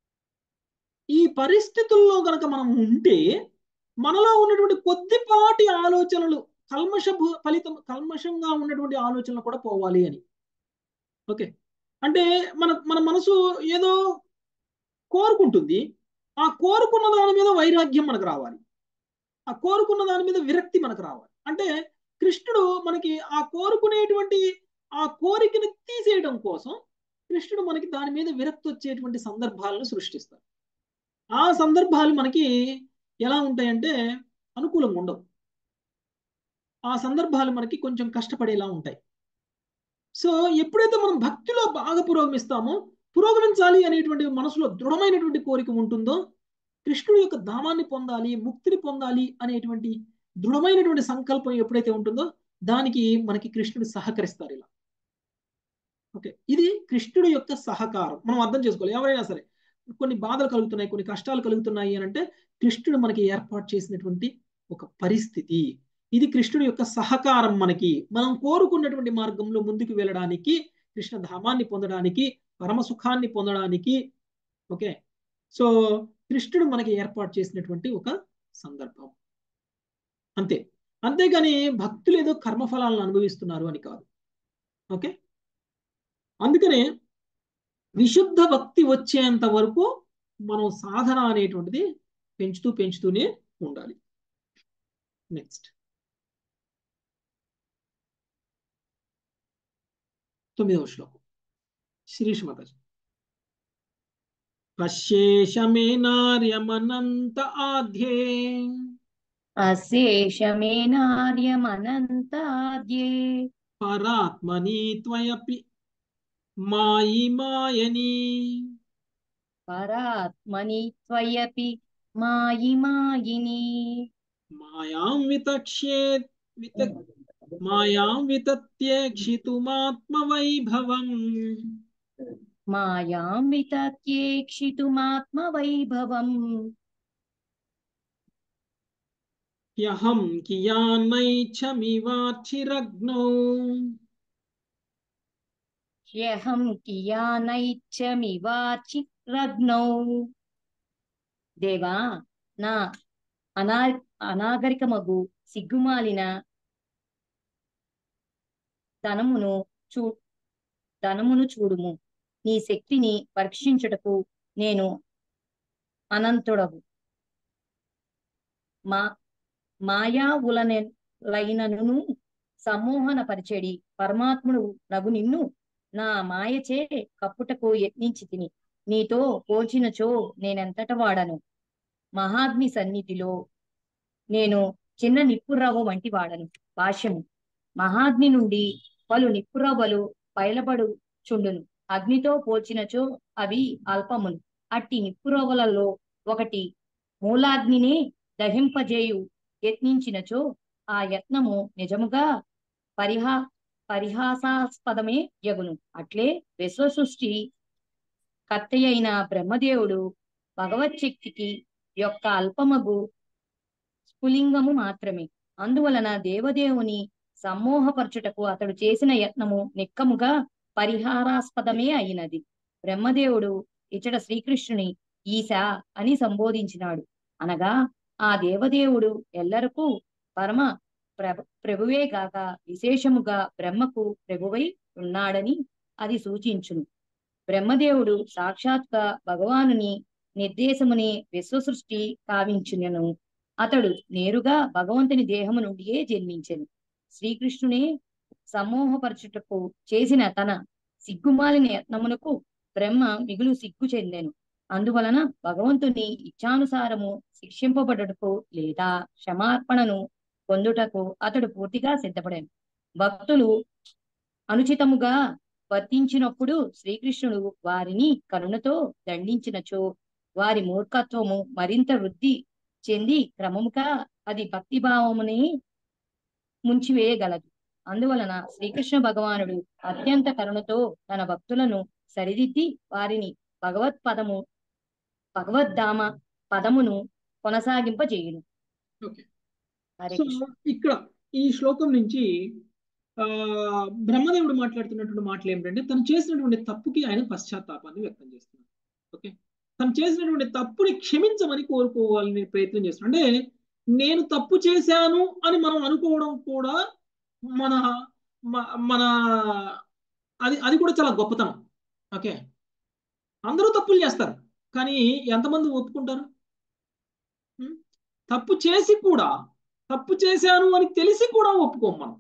ఈ పరిస్థితుల్లో గనక మనం ఉంటే మనలో ఉన్నటువంటి కొద్దిపాటి ఆలోచనలు కల్మష ఫలితం కల్మషంగా ఉన్నటువంటి ఆలోచనలు కూడా పోవాలి అని ఓకే అంటే మన మన మనసు ఏదో కోరుకుంటుంది ఆ కోరుకున్న దాని మీద వైరాగ్యం మనకు రావాలి ఆ కోరుకున్న దాని మీద విరక్తి మనకు రావాలి అంటే కృష్ణుడు మనకి ఆ కోరుకునేటువంటి ఆ కోరికను తీసేయడం కోసం కృష్ణుడు మనకి దాని మీద విరక్తి వచ్చేటువంటి సందర్భాలను సృష్టిస్తారు ఆ సందర్భాలు మనకి ఎలా ఉంటాయంటే అనుకూలంగా ఉండవు ఆ సందర్భాలు మనకి కొంచెం కష్టపడేలా ఉంటాయి సో ఎప్పుడైతే మనం భక్తిలో బాగా పురోగమిస్తామో పురోగమించాలి అనేటువంటి మనసులో దృఢమైనటువంటి కోరిక ఉంటుందో కృష్ణుడి యొక్క ధామాన్ని పొందాలి ముక్తిని పొందాలి అనేటువంటి దృఢమైనటువంటి సంకల్పం ఎప్పుడైతే ఉంటుందో దానికి మనకి కృష్ణుడు సహకరిస్తారు ఇలా ఓకే ఇది కృష్ణుడి యొక్క సహకారం మనం అర్థం చేసుకోవాలి ఎవరైనా సరే కొన్ని బాధలు కలుగుతున్నాయి కొన్ని కష్టాలు కలుగుతున్నాయి అని అంటే కృష్ణుడు మనకి ఏర్పాటు చేసినటువంటి ఒక పరిస్థితి ఇది కృష్ణుడి యొక్క సహకారం మనకి మనం కోరుకున్నటువంటి మార్గంలో ముందుకు వెళ్ళడానికి కృష్ణ ధామాన్ని పొందడానికి పరమ సుఖాన్ని పొందడానికి ఓకే సో కృష్ణుడు మనకి ఏర్పాటు చేసినటువంటి ఒక సందర్భం అంతే అంతేగాని భక్తులు ఏదో కర్మఫలాలను అనుభవిస్తున్నారు అని కాదు ఓకే అందుకనే విశుద్ధ భక్తి వచ్చేంత వరకు మనం సాధన అనేటువంటిది పెంచుతూ పెంచుతూనే ఉండాలి నెక్స్ట్ తొమ్మిదవ శ్లోకం శిరీష్ మాతాజీ పశ్యేషమే నార్యమనంత ఆధ్యే అశేషమేనార్యమనంతాద్యే పరాత్మని త్వయపి మాయి మాయని పరాత్మని త్వయపి మాయి మాయిని మాయాం వితక్ష్యే విత మాయాం వితత్యేక్షితుమాత్మవైభవం మాయాం వితత్యేక్షితుమాత్మవైభవం హ్యహం కియాన్నైచ్చమివార్చిరగ్నౌ హ్యహం కియానైచ్చమివాచి రగ్నౌ దేవా నా అనా అనాగరికమగు సిగ్గుమాలిన ధనమును చూ ధనమును చూడుము నీ శక్తిని పరీక్షించుటకు నేను అనంతుడవు మా మాయావులనైనను సమూహన పరిచెడి పరమాత్ముడు నగు నిన్ను నా మాయచే కప్పుటకు యత్నించి తిని నీతో పోల్చినచో నేనెంతట వాడను మహాగ్ని సన్నిధిలో నేను చిన్న నిప్పురవ్వ వంటి వాడను భాష్యము మహాగ్ని నుండి పలు నిప్పురవ్వలు పైలబడు చుండును అగ్నితో పోల్చినచో అవి అల్పములు అట్టి నిప్పురవ్వలలో ఒకటి మూలాగ్నిని దహింపజేయు యత్నించినచో ఆ యత్నము నిజముగా పరిహా పరిహాసాస్పదమే యగును అట్లే విశ్వ సృష్టి కర్తయైన బ్రహ్మదేవుడు భగవచ్చక్తికి యొక్క అల్పమగు స్ఫులింగము మాత్రమే అందువలన దేవదేవుని సమ్మోహపరచుటకు అతడు చేసిన యత్నము నిక్కముగా పరిహారాస్పదమే అయినది బ్రహ్మదేవుడు ఇచ్చట శ్రీకృష్ణుని ఈశా అని సంబోధించినాడు అనగా ఆ దేవదేవుడు ఎల్లరకు పరమ ప్రభ ప్రభువే గాక విశేషముగా బ్రహ్మకు ప్రభువై ఉన్నాడని అది సూచించును బ్రహ్మదేవుడు సాక్షాత్గా భగవానుని నిర్దేశముని విశ్వసృష్టి కావించునను అతడు నేరుగా భగవంతుని దేహము నుండియే జన్మించెను శ్రీకృష్ణునే సమూహపరచుటకు చేసిన తన సిగ్గుమాలిన యత్నమునకు బ్రహ్మ మిగులు సిగ్గు చెందెను అందువలన భగవంతుని ఇచ్ఛానుసారము శిక్షింపబడుటకు లేదా క్షమార్పణను పొందుటకు అతడు పూర్తిగా సిద్ధపడాను భక్తులు అనుచితముగా వర్తించినప్పుడు శ్రీకృష్ణుడు వారిని కరుణతో దండించినచో వారి మూర్ఖత్వము మరింత వృద్ధి చెంది క్రమముగా అది భక్తిభావముని ముంచివేయగలదు అందువలన శ్రీకృష్ణ భగవానుడు అత్యంత కరుణతో తన భక్తులను సరిదిద్ది వారిని భగవత్ పదము భగవద్ధామ పదమును కొనసాగింపజేయును ఓకే హరే సో కృష్ణ ఇక్కడ ఈ శ్లోకం నుంచి ఆ బ్రహ్మదేవుడు మాట్లాడుతున్నటువంటి మాటలు ఏమిటంటే తను చేసినటువంటి తప్పుకి ఆయన పశ్చాత్తాపాన్ని వ్యక్తం చేస్తున్నారు ఓకే తను చేసినటువంటి తప్పుని క్షమించమని కోరుకోవాలని ప్రయత్నం చేస్తున్నాడు అంటే నేను తప్పు చేశాను అని మనం అనుకోవడం కూడా మన మ- మన అది అది కూడా చాలా గొప్పతనం ఓకే అందరూ తప్పులు చేస్తారు కానీ ఎంతమంది ఒప్పుకుంటారు ఉం? తప్పు చేసి కూడా తప్పు చేశాను అని తెలిసి కూడా ఒప్పుకోము మనం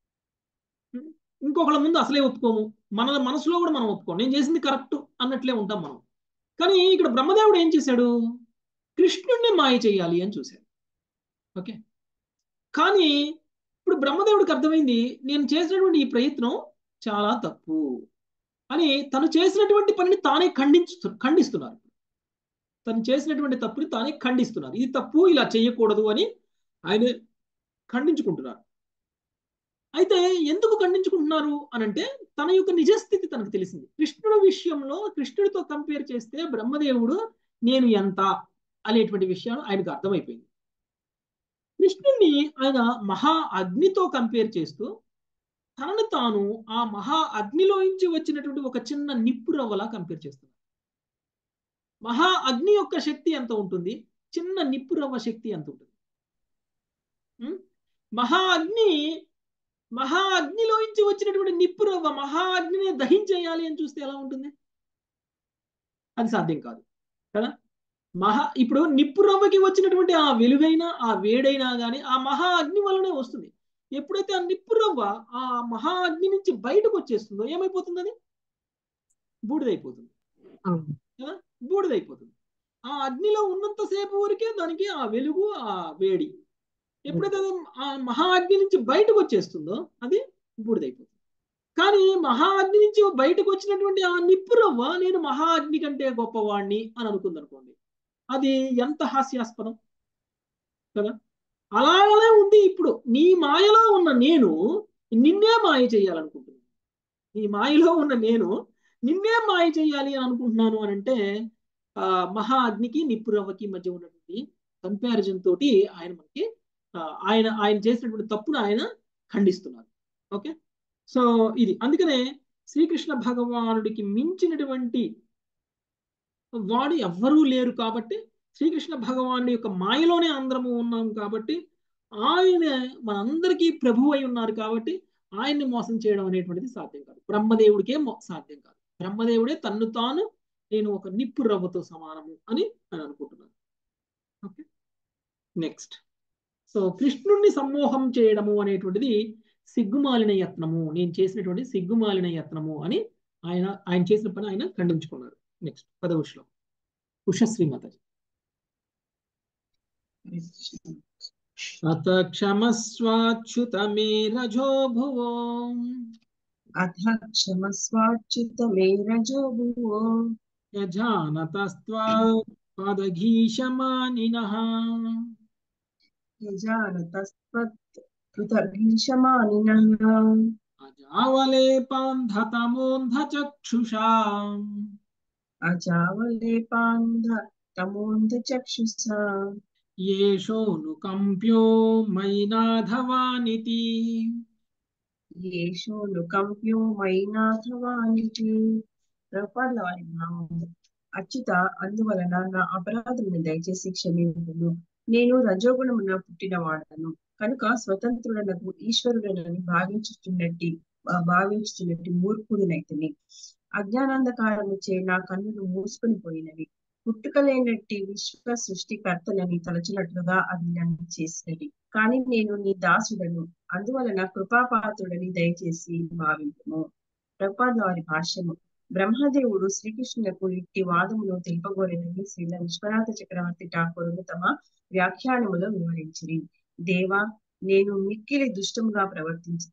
ఉం? ఇంకొకళ్ళ ముందు అసలే ఒప్పుకోము మన మనసులో కూడా మనం ఒప్పుకోము నేను చేసింది కరెక్ట్ అన్నట్లే ఉంటాం మనం కానీ ఇక్కడ బ్రహ్మదేవుడు ఏం చేశాడు కృష్ణుడిని మాయ చేయాలి అని చూశాడు ఓకే కానీ ఇప్పుడు బ్రహ్మదేవుడికి అర్థమైంది నేను చేసినటువంటి ఈ ప్రయత్నం చాలా తప్పు అని తను చేసినటువంటి పనిని తానే ఖండించు ఖండిస్తున్నారు తను చేసినటువంటి తప్పుని తానే ఖండిస్తున్నారు ఇది తప్పు ఇలా చేయకూడదు అని ఆయన ఖండించుకుంటున్నారు అయితే ఎందుకు ఖండించుకుంటున్నారు అనంటే తన యొక్క నిజస్థితి తనకు తెలిసింది కృష్ణుడి విషయంలో కృష్ణుడితో కంపేర్ చేస్తే బ్రహ్మదేవుడు నేను ఎంత అనేటువంటి విషయం ఆయనకు అర్థమైపోయింది కృష్ణుణ్ణి ఆయన మహా అగ్నితో కంపేర్ చేస్తూ తనను తాను ఆ మహా అగ్నిలోంచి వచ్చినటువంటి ఒక చిన్న నిప్పు రవ్వలా కంపేర్ చేస్తున్నారు మహా అగ్ని యొక్క శక్తి ఎంత ఉంటుంది చిన్న నిప్పు రవ్వ శక్తి ఎంత ఉంటుంది ఉం? మహా అగ్ని మహా అగ్నిలోంచి వచ్చినటువంటి నిప్పు రవ్వ మహా అగ్నిని దహించేయాలి అని చూస్తే ఎలా ఉంటుంది అది సాధ్యం కాదు కదా మహా ఇప్పుడు నిప్పు రవ్వకి వచ్చినటువంటి ఆ వెలుగైనా ఆ వేడైనా కానీ ఆ మహా అగ్ని వల్లనే వస్తుంది ఎప్పుడైతే ఆ నిప్పు రవ్వ ఆ మహా అగ్ని నుంచి బయటకు వచ్చేస్తుందో ఏమైపోతుంది అది బూడిదైపోతుంది కదా బూడిదైపోతుంది ఆ అగ్నిలో ఉన్నంతసేపు వరకే దానికి ఆ వెలుగు ఆ వేడి ఎప్పుడైతే అది ఆ మహా అగ్ని నుంచి బయటకు వచ్చేస్తుందో అది బూడిదైపోతుంది కానీ మహా అగ్ని నుంచి బయటకు వచ్చినటువంటి ఆ నిప్పు రవ్వ నేను మహా అగ్ని కంటే గొప్పవాణ్ణి అని అనుకుంది అనుకోండి అది ఎంత హాస్యాస్పదం కదా అలాగనే ఉంది ఇప్పుడు నీ మాయలో ఉన్న నేను నిన్నే మాయ చేయాలనుకుంటున్నాను నీ మాయలో ఉన్న నేను నిన్నే మాయ చేయాలి అని అనుకుంటున్నాను అని అంటే ఆ మహా అగ్నికి నిప్పు రవ్వకి మధ్య ఉన్నటువంటి కంపారిజన్ తోటి ఆయన మనకి ఆ, ఆయన ఆయన చేసినటువంటి తప్పును ఆయన ఖండిస్తున్నారు ఓకే సో ఇది అందుకనే శ్రీకృష్ణ భగవానుడికి మించినటువంటి వాడు ఎవ్వరూ లేరు కాబట్టి శ్రీకృష్ణ భగవానుడి యొక్క మాయలోనే అందరము ఉన్నాం కాబట్టి ఆయన మనందరికీ ప్రభు అయి ఉన్నారు కాబట్టి ఆయన్ని మోసం చేయడం అనేటువంటిది సాధ్యం కాదు బ్రహ్మదేవుడికే మో- సాధ్యం కాదు బ్రహ్మదేవుడే తన్ను తాను నేను ఒక నిప్పు రవ్వతో సమానము అని అని అనుకుంటున్నాను ఓకే నెక్స్ట్ సో కృష్ణుణ్ణి సమ్మోహం చేయడము అనేటువంటిది సిగ్గుమాలిన యత్నము నేను చేసినటువంటి సిగ్గుమాలిన యత్నము అని ఆయన ఆయన చేసిన పని ఆయన ఖండించుకున్నారు నెక్స్ట్ పదవ శ్లోకం ఉషశ్రీ మాతాజీ అత క్షమస్వాచ్యుత మే రజో భువో అథ క్షమస్వాచ్యుత మే రజో భువో యజానతస్త్వా పాదఘీషమానినః యజానతస్త్వత్ కృతభీషమానినః అజావలేపాంధతమోంధచక్షుషా అజావలేపాంధ తమోంధ చక్షుషా యేషోనుకంప్యో మైనాధవానితి యేషో నుకంప్యో మైనాథవానికి ప్రభుపాదుల వారి నామము అచ్యుత అందువలన నా అపరాధమును దయచేసి క్షమింపుము నేను రజోగుణమున పుట్టిన వాడను కనుక స్వతంత్రుడనకు ఈశ్వరుడనని భావించుచున్నట్టి ఆ, భావించుచున్నట్టి మూర్ఖుడినైతిని అజ్ఞానాంధకారము చే నా కన్నులు మూసుకొని పోయినవి పుట్టుకలేనట్టి విశ్వ సృష్టికర్తనని తలచినట్లుగా అది నన్ను చేసినది కానీ నేను నీ దాసుడను అందువలన కృపాపాత్రుడని దయచేసి భావింపుము ప్రభుపాద వారి భాష్యము బ్రహ్మదేవుడు శ్రీకృష్ణులకు ఇట్టి వాదమును తెలుపగోరని శ్రీల విశ్వనాథ చక్రవర్తి ఠాకూరులు తమ వ్యాఖ్యానములో వివరించిరి దేవా నేను మిక్కిలి దుష్టముగా ప్రవర్తించి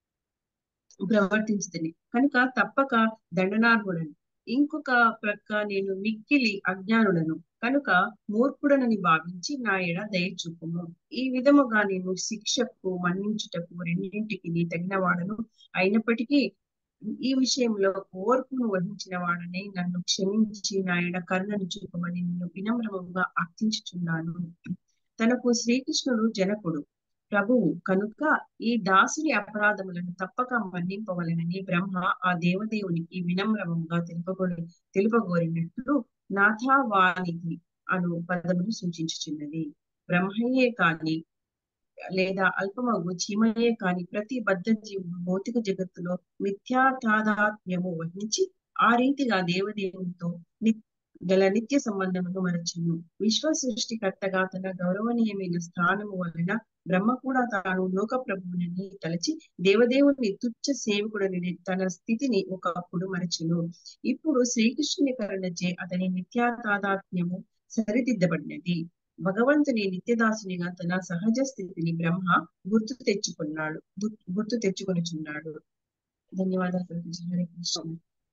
ప్రవర్తించుతుంది కనుక తప్పక దండనార్హుడను ఇంకొక ప్రక్క నేను మిక్కిలి అజ్ఞానుడను కనుక మూర్ఖుడనని భావించి నా ఎడ దయ చూపుము ఈ విధముగా నేను శిక్షకు మన్నించుటకు రెండింటికి తగిన వాడను అయినప్పటికీ ఈ విషయంలో ఓర్పును వహించిన వాడనే నన్ను క్షమించి నా ఎడ కరుణను చూపమని నేను వినమ్రమంగా అర్థించుచున్నాను తనకు శ్రీకృష్ణుడు జనకుడు ప్రభువు కనుక ఈ దాసుని అపరాధములను తప్పక మన్నింపవలనని బ్రహ్మ ఆ దేవదేవునికి వినమ్రమంగా తెలుపగోరి తెలుపగోరినట్లు నాథావానికి అను పదమును సూచించుచున్నది బ్రహ్మయే కాని లేదా అల్పమగు చీమయే కాని ప్రతి బద్ధ జీవుడు భౌతిక జగత్తులో మిథ్యా తాదాత్మ్యము వహించి ఆ రీతిగా దేవదేవునితో ని గల నిత్య సంబంధమును మరచును విశ్వ సృష్టికర్తగా తన గౌరవనీయమైన స్థానము వలన బ్రహ్మ కూడా తాను లోక ప్రభువుని తలచి దేవదేవుని తుచ్చ సేవకుడని తన స్థితిని ఒకప్పుడు మరచును ఇప్పుడు శ్రీకృష్ణుని కరుణచే అతని నిత్యా తాదాత్మ్యము సరిదిద్దబడినది భగవంతుని నిత్యదాసునిగా తన సహజ స్థితిని బ్రహ్మ గుర్తు తెచ్చుకున్నాడు గు- గుర్తు తెచ్చుకొనుచున్నాడు ధన్యవాదాలు ప్రభుజీ. హరే కృష్ణ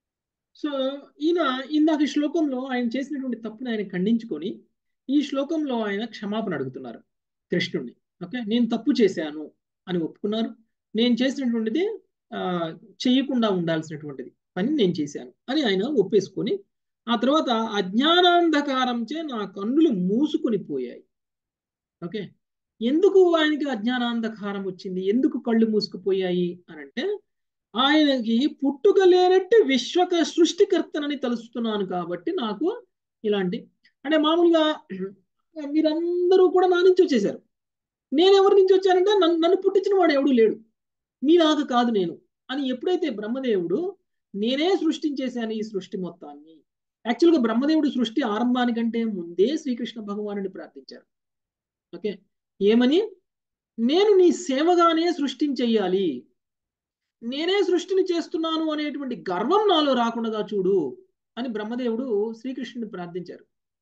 సో ఈయన ఇందాక ఈ శ్లోకంలో ఆయన చేసినటువంటి తప్పుని ఆయన ఖండించుకొని ఈ శ్లోకంలో ఆయన క్షమాపణ అడుగుతున్నారు కృష్ణుడిని ఓకే నేను తప్పు చేశాను అని ఒప్పుకున్నారు నేను చేసినటువంటిది ఆ, చేయకుండా ఉండాల్సినటువంటిది పని నేను చేశాను అని ఆయన ఒప్పేసుకొని ఆ తర్వాత అజ్ఞానాంధకారంచే నా కన్నులు మూసుకొని పోయాయి ఓకే ఎందుకు ఆయనకి అజ్ఞానాంధకారం వచ్చింది ఎందుకు కళ్ళు మూసుకుపోయాయి అని అంటే ఆయనకి పుట్టుక లేనట్టు విశ్వక సృష్టికర్తనని తలుస్తున్నాను కాబట్టి నాకు ఇలాంటి అంటే మామూలుగా మీరందరూ కూడా నా నుంచి వచ్చేసారు నేను ఎవరి నుంచి వచ్చానంటే నన్ను నన్ను పుట్టించిన వాడు ఎవడు లేడు మీలాగా కాదు నేను అని ఎప్పుడైతే బ్రహ్మదేవుడు నేనే సృష్టించేశాను ఈ సృష్టి మొత్తాన్ని యాక్చువల్గా బ్రహ్మదేవుడు సృష్టి ఆరంభానికంటే ముందే శ్రీకృష్ణ భగవానుని ప్రార్థించారు ఓకే ఏమని నేను నీ సేవగానే సృష్టించెయ్యాలి నేనే సృష్టిని చేస్తున్నాను అనేటువంటి గర్వం నాలో రాకుండా చూడు అని బ్రహ్మదేవుడు శ్రీకృష్ణుని ప్రార్థించారు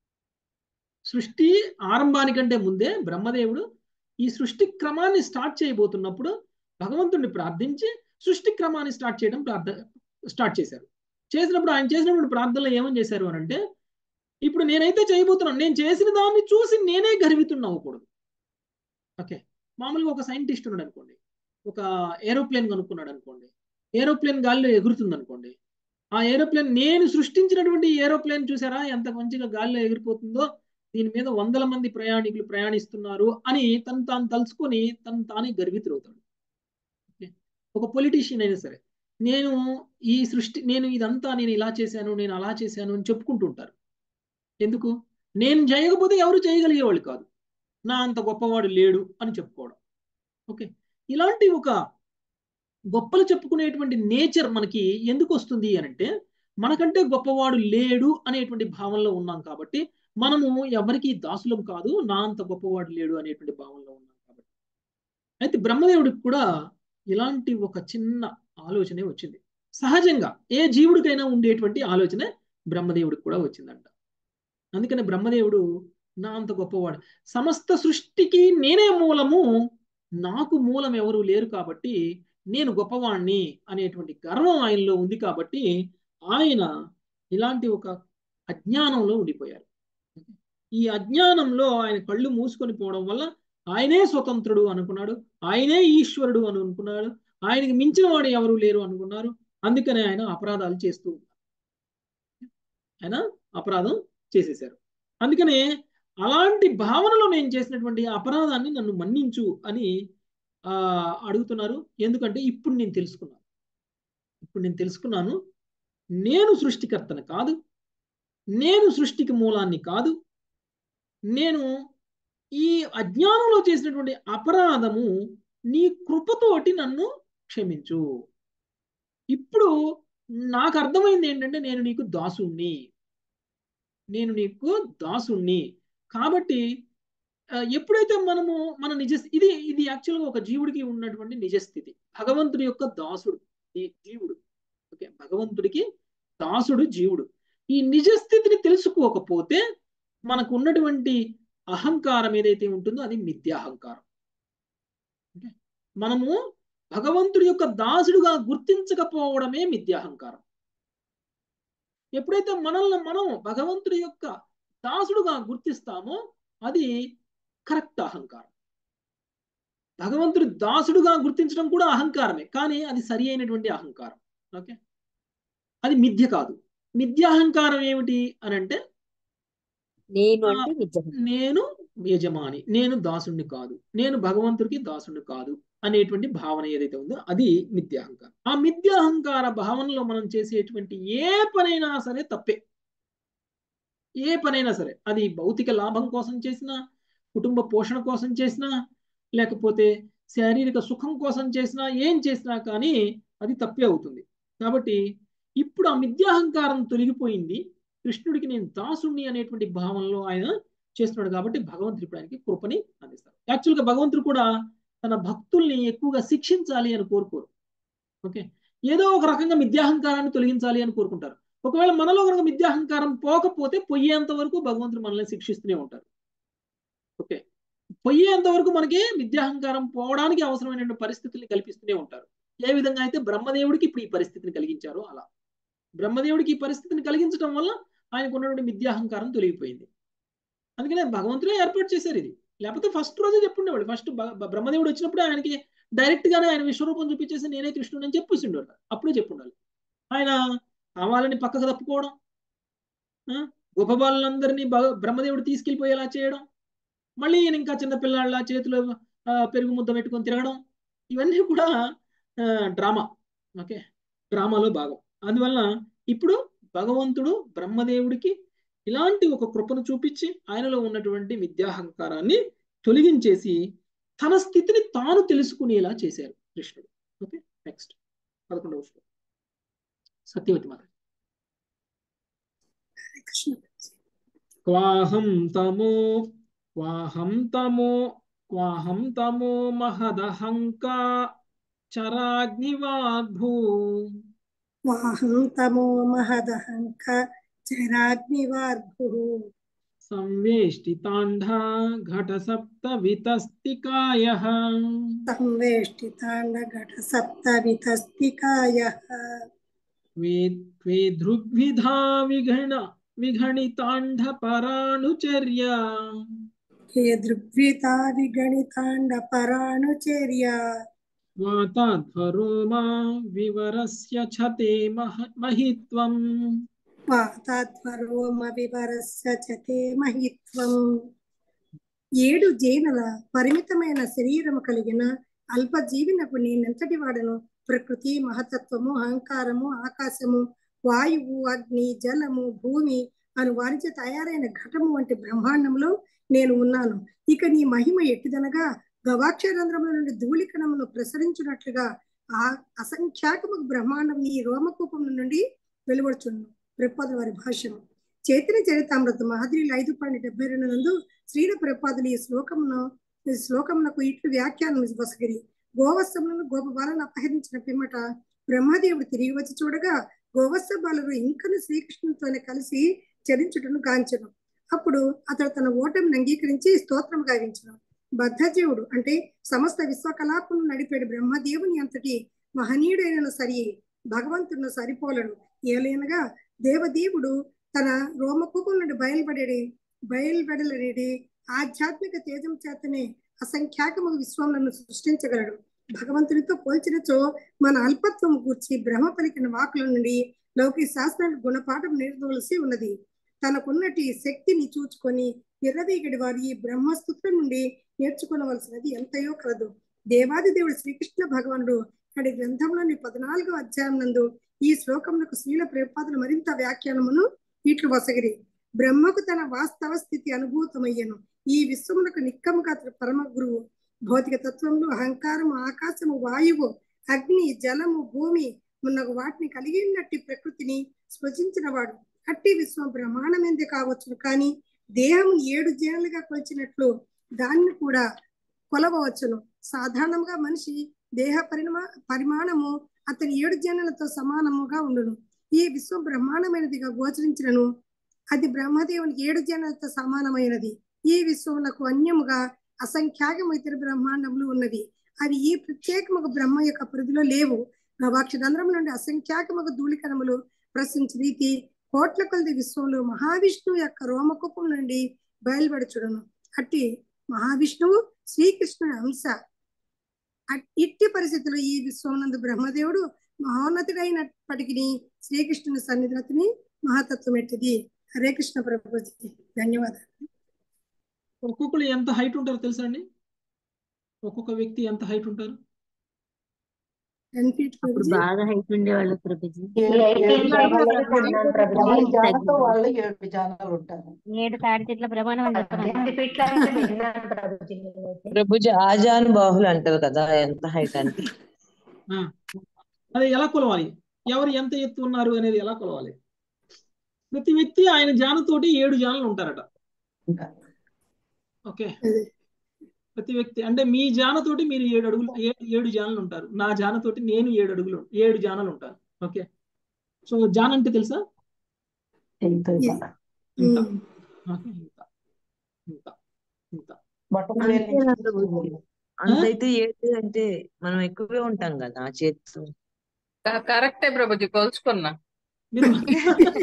సృష్టి ఆరంభానికంటే ముందే బ్రహ్మదేవుడు ఈ సృష్టి క్రమాన్ని స్టార్ట్ చేయబోతున్నప్పుడు భగవంతుడిని ప్రార్థించి సృష్టి క్రమాన్ని స్టార్ట్ చేయడం ప్రార్థ స్టార్ట్ చేశారు చేసినప్పుడు ఆయన చేసినప్పుడు ప్రార్థనలో ఏమని చేశారు అని అంటే ఇప్పుడు నేనైతే చేయబోతున్నాను నేను చేసిన దాన్ని చూసి నేనే గర్వితున్నా అవ్వకూడదు ఓకే మామూలుగా ఒక సైంటిస్ట్ ఉన్నాడు అనుకోండి ఒక ఏరోప్లేన్ కనుక్కున్నాడు అనుకోండి ఏరోప్లేన్ గాలిలో ఎగురుతుంది అనుకోండి ఆ ఏరోప్లేన్ నేను సృష్టించినటువంటి ఏరోప్లేన్ చూసారా ఎంత మంచిగా గాలిలో ఎగిరిపోతుందో దీని మీద వందల మంది ప్రయాణికులు ప్రయాణిస్తున్నారు అని తను తాను తలుచుకొని తను తానే గర్వితులవుతాడు ఓకే ఒక పొలిటీషియన్ అయినా సరే నేను ఈ సృష్టి నేను ఇదంతా నేను ఇలా చేశాను నేను అలా చేశాను అని చెప్పుకుంటుంటారు ఎందుకు నేను చేయకపోతే ఎవరు చేయగలిగేవాళ్ళు కాదు నా అంత గొప్పవాడు లేడు అని చెప్పుకోవడం ఓకే ఇలాంటి ఒక గొప్పలు చెప్పుకునేటువంటి నేచర్ మనకి ఎందుకు వస్తుంది అని అంటే మనకంటే గొప్పవాడు లేడు అనేటువంటి భావంలో ఉన్నాం కాబట్టి మనము ఎవరికి దాసులం కాదు నా అంత గొప్పవాడు లేడు అనేటువంటి భావంలో ఉన్నాం కాబట్టి అయితే బ్రహ్మదేవుడికి కూడా ఇలాంటి ఒక చిన్న ఆలోచనే వచ్చింది సహజంగా ఏ జీవుడికైనా ఉండేటువంటి ఆలోచనే బ్రహ్మదేవుడికి కూడా వచ్చిందంట అందుకని బ్రహ్మదేవుడు నా అంత గొప్పవాడు సమస్త సృష్టికి నేనే మూలము నాకు మూలం ఎవరు లేరు కాబట్టి నేను గొప్పవాణ్ణి అనేటువంటి గర్వం ఆయనలో ఉంది కాబట్టి ఆయన ఇలాంటి ఒక అజ్ఞానంలో ఉండిపోయారు ఈ అజ్ఞానంలో ఆయన కళ్ళు మూసుకొని పోవడం వల్ల ఆయనే స్వతంత్రుడు అనుకున్నాడు ఆయనే ఈశ్వరుడు అని అనుకున్నాడు ఆయనకి మించిన వాడు ఎవరు లేరు అనుకున్నారు అందుకనే ఆయన అపరాధాలు చేస్తూ ఉన్నారు ఆయన అపరాధం చేసేశారు అందుకనే అలాంటి భావనలో నేను చేసినటువంటి అపరాధాన్ని నన్ను మన్నించు అని ఆ అడుగుతున్నారు ఎందుకంటే ఇప్పుడు నేను తెలుసుకున్నాను ఇప్పుడు నేను తెలుసుకున్నాను నేను సృష్టికర్తను కాదు నేను సృష్టికి మూలాన్ని కాదు నేను ఈ అజ్ఞానంలో చేసినటువంటి అపరాధము నీ కృపతోటి నన్ను క్షమించు ఇప్పుడు నాకు అర్థమైంది ఏంటంటే నేను నీకు దాసుణ్ణి నేను నీకు దాసుణ్ణి కాబట్టి ఎప్పుడైతే మనము మన నిజ ఇది ఇది యాక్చువల్గా ఒక జీవుడికి ఉన్నటువంటి నిజస్థితి భగవంతుడి యొక్క దాసుడు ఈ జీవుడు ఓకే భగవంతుడికి దాసుడు జీవుడు ఈ నిజస్థితిని తెలుసుకోకపోతే మనకు ఉన్నటువంటి అహంకారం ఏదైతే ఉంటుందో అది మిథ్యాహంకారం ఓకే మనము భగవంతుడి యొక్క దాసుడుగా గుర్తించకపోవడమే మిథ్యాహంకారం ఎప్పుడైతే మనల్ని మనం భగవంతుడి యొక్క దాసుడుగా గుర్తిస్తామో అది కరెక్ట్ అహంకారం భగవంతుడి దాసుడుగా గుర్తించడం కూడా అహంకారమే కానీ అది సరి అయినటువంటి అహంకారం ఓకే అది మిథ్య కాదు మిథ్యాహంకారం ఏమిటి అని అంటే నేను అంటే విద్య నేను యజమాని నేను దాసుణ్ణి కాదు నేను భగవంతుడికి దాసుణ్ణి కాదు అనేటువంటి భావన ఏదైతే ఉందో అది మిథ్యాహంకారం ఆ మిథ్యాహంకార భావనలో మనం చేసేటువంటి ఏ పనైనా సరే తప్పే ఏ పనైనా సరే అది భౌతిక లాభం కోసం చేసినా కుటుంబ పోషణ కోసం చేసినా లేకపోతే శారీరక సుఖం కోసం చేసినా ఏం చేసినా కానీ అది తప్పే అవుతుంది కాబట్టి ఇప్పుడు ఆ మిథ్యాహంకారం తొలగిపోయింది కృష్ణుడికి నేను దాసుణ్ణి అనేటువంటి భావనలో ఆయన చేస్తున్నాడు కాబట్టి భగవంతుడు ఇప్పుడు ఆయనకి కృపని అందిస్తారు యాక్చువల్గా భగవంతుడు కూడా తన భక్తుల్ని ఎక్కువగా శిక్షించాలి అని కోరుకోరు ఓకే ఏదో ఒక రకంగా మిథ్యాహంకారాన్ని తొలగించాలి అని కోరుకుంటారు ఒకవేళ మనలో కనుక మిథ్యాహంకారం పోకపోతే పొయ్యేంత వరకు భగవంతుడు మనల్ని శిక్షిస్తూనే ఉంటారు ఓకే పొయ్యేంత వరకు మనకి మిథ్యాహంకారం పోవడానికి అవసరమైనటువంటి పరిస్థితుల్ని కల్పిస్తూనే ఉంటారు ఏ విధంగా అయితే బ్రహ్మదేవుడికి ఇప్పుడు ఈ పరిస్థితిని కలిగించారో అలా బ్రహ్మదేవుడికి ఈ పరిస్థితిని కలిగించడం వల్ల ఆయనకు ఉన్నటువంటి మిథ్యాహంకారం తొలగిపోయింది అందుకనే భగవంతుడే ఏర్పాటు చేశారు ఇది లేకపోతే ఫస్ట్ రోజే చెప్పుండేవాడు ఫస్ట్ బ్రహ్మదేవుడు వచ్చినప్పుడు ఆయనకి డైరెక్ట్ గానే ఆయన విశ్వరూపం చూపించేసి నేనే కృష్ణుడు అని చెప్పేసిండు అప్పుడే చెప్పుండాలి ఆయన కావాలని పక్కకు తప్పుకోవడం ఆ, గోపబాలందరినీ బ్రహ్మదేవుడు తీసుకెళ్లిపోయేలా చేయడం మళ్ళీ ఈయన ఇంకా చిన్న పిల్లాళ్ళ చేతిలో ఆ, పెరుగు ముద్ద పెట్టుకొని తిరగడం ఇవన్నీ కూడా డ్రామా ఓకే డ్రామాలో భాగం అందువలన ఇప్పుడు భగవంతుడు బ్రహ్మదేవుడికి ఇలాంటి ఒక కృపను చూపించి ఆయనలో ఉన్నటువంటి విద్యాహంకారాన్ని తొలగించేసి తన స్థితిని తాను తెలుసుకునేలా చేశారు కృష్ణుడు ఓకే నెక్స్ట్ పదకొండవ శ్లోకం సత్యవతి మాత క్వాహం తమో క్వాహం తమో క్వాహం తమో మహదహంకా చరాగ్నివాగ్భూ వాహం తమో మహదహంక చరాగ్నివార్భుః సంవేష్టితాంఢా ఘట సప్త వితస్తికాయ సంవేష్టితాండఘట సప్త వితస్తికాయః త్వే దృగ్విధా విఘణ విఘణితాంఢ పరాణుచర్య హే దృగ్వితా విగణితాండ పరాణుచర్య వాతాధ్వరో మా వివరస్య ఛతే మహ మహిత్వం పాతాధ్వరోమ వివరస్య చతే మహిత్వం ఏడు జైనుల పరిమితమైన శరీరము కలిగిన అల్పజీవినకు నేనెంతటి వాడను ప్రకృతి మహతత్వము అహంకారము ఆకాశము వాయువు అగ్ని జలము భూమి అను వారిచే తయారైన ఘటము వంటి బ్రహ్మాండంలో నేను ఉన్నాను ఇక నీ మహిమ ఎట్టిదనగా గవాక్షరంధ్రముల నుండి ధూళికణమును ప్రసరించున్నట్లుగా ఆ అసంఖ్యాకము బ్రహ్మాండం నీ రోమకూపం నుండి వెలువడుచును ప్రపాదుల వారి భాష్యం చైతన్య చరితామృత మహద్రీలు ఐదు పాయింట్ డెబ్బై రెండు నందు శ్రీల ప్రపాదులు ఈ శ్లోకమును ఈ శ్లోకమునకు ఇట్లు వ్యాఖ్యానం వసగిరి గోవత్సములను గోపబాలను అపహరించిన పిమ్మట బ్రహ్మదేవుడు తిరిగి వచ్చి చూడగా గోవత్స బాలురు ఇంకను శ్రీకృష్ణునితోనే కలిసి చరించుటను గాంచను అప్పుడు అతడు తన ఓటమిని అంగీకరించి స్తోత్రం గావించను బద్ధజీవుడు అంటే సమస్త విశ్వకలాపను నడిపేడు బ్రహ్మదేవుని అంతటి మహనీయుడైన సరి భగవంతుడు సరిపోలడు ఏలైనగా దేవదేవుడు తన రోమకూపం నుండి బయలుపడేది బయలుపడలేడి ఆధ్యాత్మిక తేజం చేతనే అసంఖ్యాకము విశ్వములను సృష్టించగలడు భగవంతునితో పోల్చినచో మన అల్పత్వం గూర్చి బ్రహ్మ పలికిన వాకుల నుండి లౌకిక శాస్త్రానికి గుణపాఠం నేర్చవలసి ఉన్నది తనకున్నటి శక్తిని చూచుకొని విర్రవీగడి వారు ఈ బ్రహ్మస్థుతుల నుండి నేర్చుకోవలసినది ఎంతయో కలదు దేవాది దేవుడు శ్రీకృష్ణ భగవానుడు అక్కడి గ్రంథంలోని పద్నాలుగో అధ్యాయం నందు ఈ శ్లోకములకు శ్రీల ప్రేపాదులు మరింత వ్యాఖ్యానమును ఇట్లు వసగిరి బ్రహ్మకు తన వాస్తవ స్థితి అనుభూతమయ్యను ఈ విశ్వమునకు నిక్కముగా అతడు పరమ గురువు భౌతిక తత్వములు అహంకారము ఆకాశము వాయువు అగ్ని జలము భూమి మున్నగు వాటిని కలిగినట్టి ప్రకృతిని స్పృశించిన వాడు అట్టి విశ్వం బ్రహ్మాండమైంది కావచ్చును కానీ దేహము ఏడు జేనులుగా కొలిచినట్లు దాన్ని కూడా కొలవవచ్చును సాధారణంగా మనిషి దేహ పరిణామ పరిమాణము అతని ఏడు జనులతో సమానముగా ఉండును ఈ విశ్వం బ్రహ్మాండమైనదిగా గోచరించినను అది బ్రహ్మదేవునికి ఏడు జనులతో సమానమైనది ఈ విశ్వమునకు అన్యముగా అసంఖ్యాకము ఇతర బ్రహ్మాండములు ఉన్నవి అవి ఈ ప్రత్యేకముగా బ్రహ్మ యొక్క పరిధిలో లేవు గవాక్షరంధ్రం నుండి అసంఖ్యాకముగా ధూళికణములు ప్రశ్నించిన రీతి కోట్ల కొలది విశ్వంలో మహావిష్ణువు యొక్క రోమకూపం నుండి బయలుపడుచుడును అట్టి మహావిష్ణువు శ్రీకృష్ణుడి అంశ అట్- ఇట్టి పరిస్థితుల్లో ఈ విశ్వమునందు బ్రహ్మదేవుడు మహోన్నతుడైనప్పటికీ శ్రీకృష్ణుని సన్నిధిని మహాతత్వం ఎట్టిది హరే కృష్ణ ప్రభుజీ ధన్యవాదాలు ఒక్కొక్కరు ఎంత హైట్ ఉంటారో తెలుసా అండి ఒక్కొక్క వ్యక్తి ఎంత హైట్ ఉంటారు టెన్ ఫీట్ అప్పుడు ప్రభుజీ బాగా హైట్ ఉండేవాళ్ళు ప్రభుజీ జానతో వాళ్ళు ఏడు జానాలు ఉంటారు ఏడు తాడి చెట్ల ప్రమాణం అని చెప్పాను ప్రభుజీ ఆజాన్ బాహులు అంటారు కదా ఎంత హైట్ అంటే ఆ, అది ఎలా కొలవాలి ఎవరు ఎంత ఎత్తు ఉన్నారు అనేది ఎలా కొలవాలి ప్రతి వ్యక్తి ఆయన జానతోటి ఏడు జానలు ఉంటారట ఇంకా ఓకే అదే. ప్రతి వ్యక్తి అంటే మీ జానతోటి మీరు ఏడు అడుగులు ఏ- ఏడు జానలు ఉంటారు నా జానతోటి నేను ఏడు అడుగులు ఏడు జానలు ఉంటాను ఓకే సో జాన అంటే తెలుసా ఎంత Yes. ఇంత ఉమ్. ఓకే ఇంత ఇంత ఇంత బట్టలు వేలు అంతేనా నుంచి ప్రభుజీ చూసుకోవాలి. అంతైతే ఏంటి అంటే మనం ఎక్కువే ఉంటాం కదా ఆ చేతితో క- కరెక్టే ప్రభుజీ కొలుచుకున్నా మీరు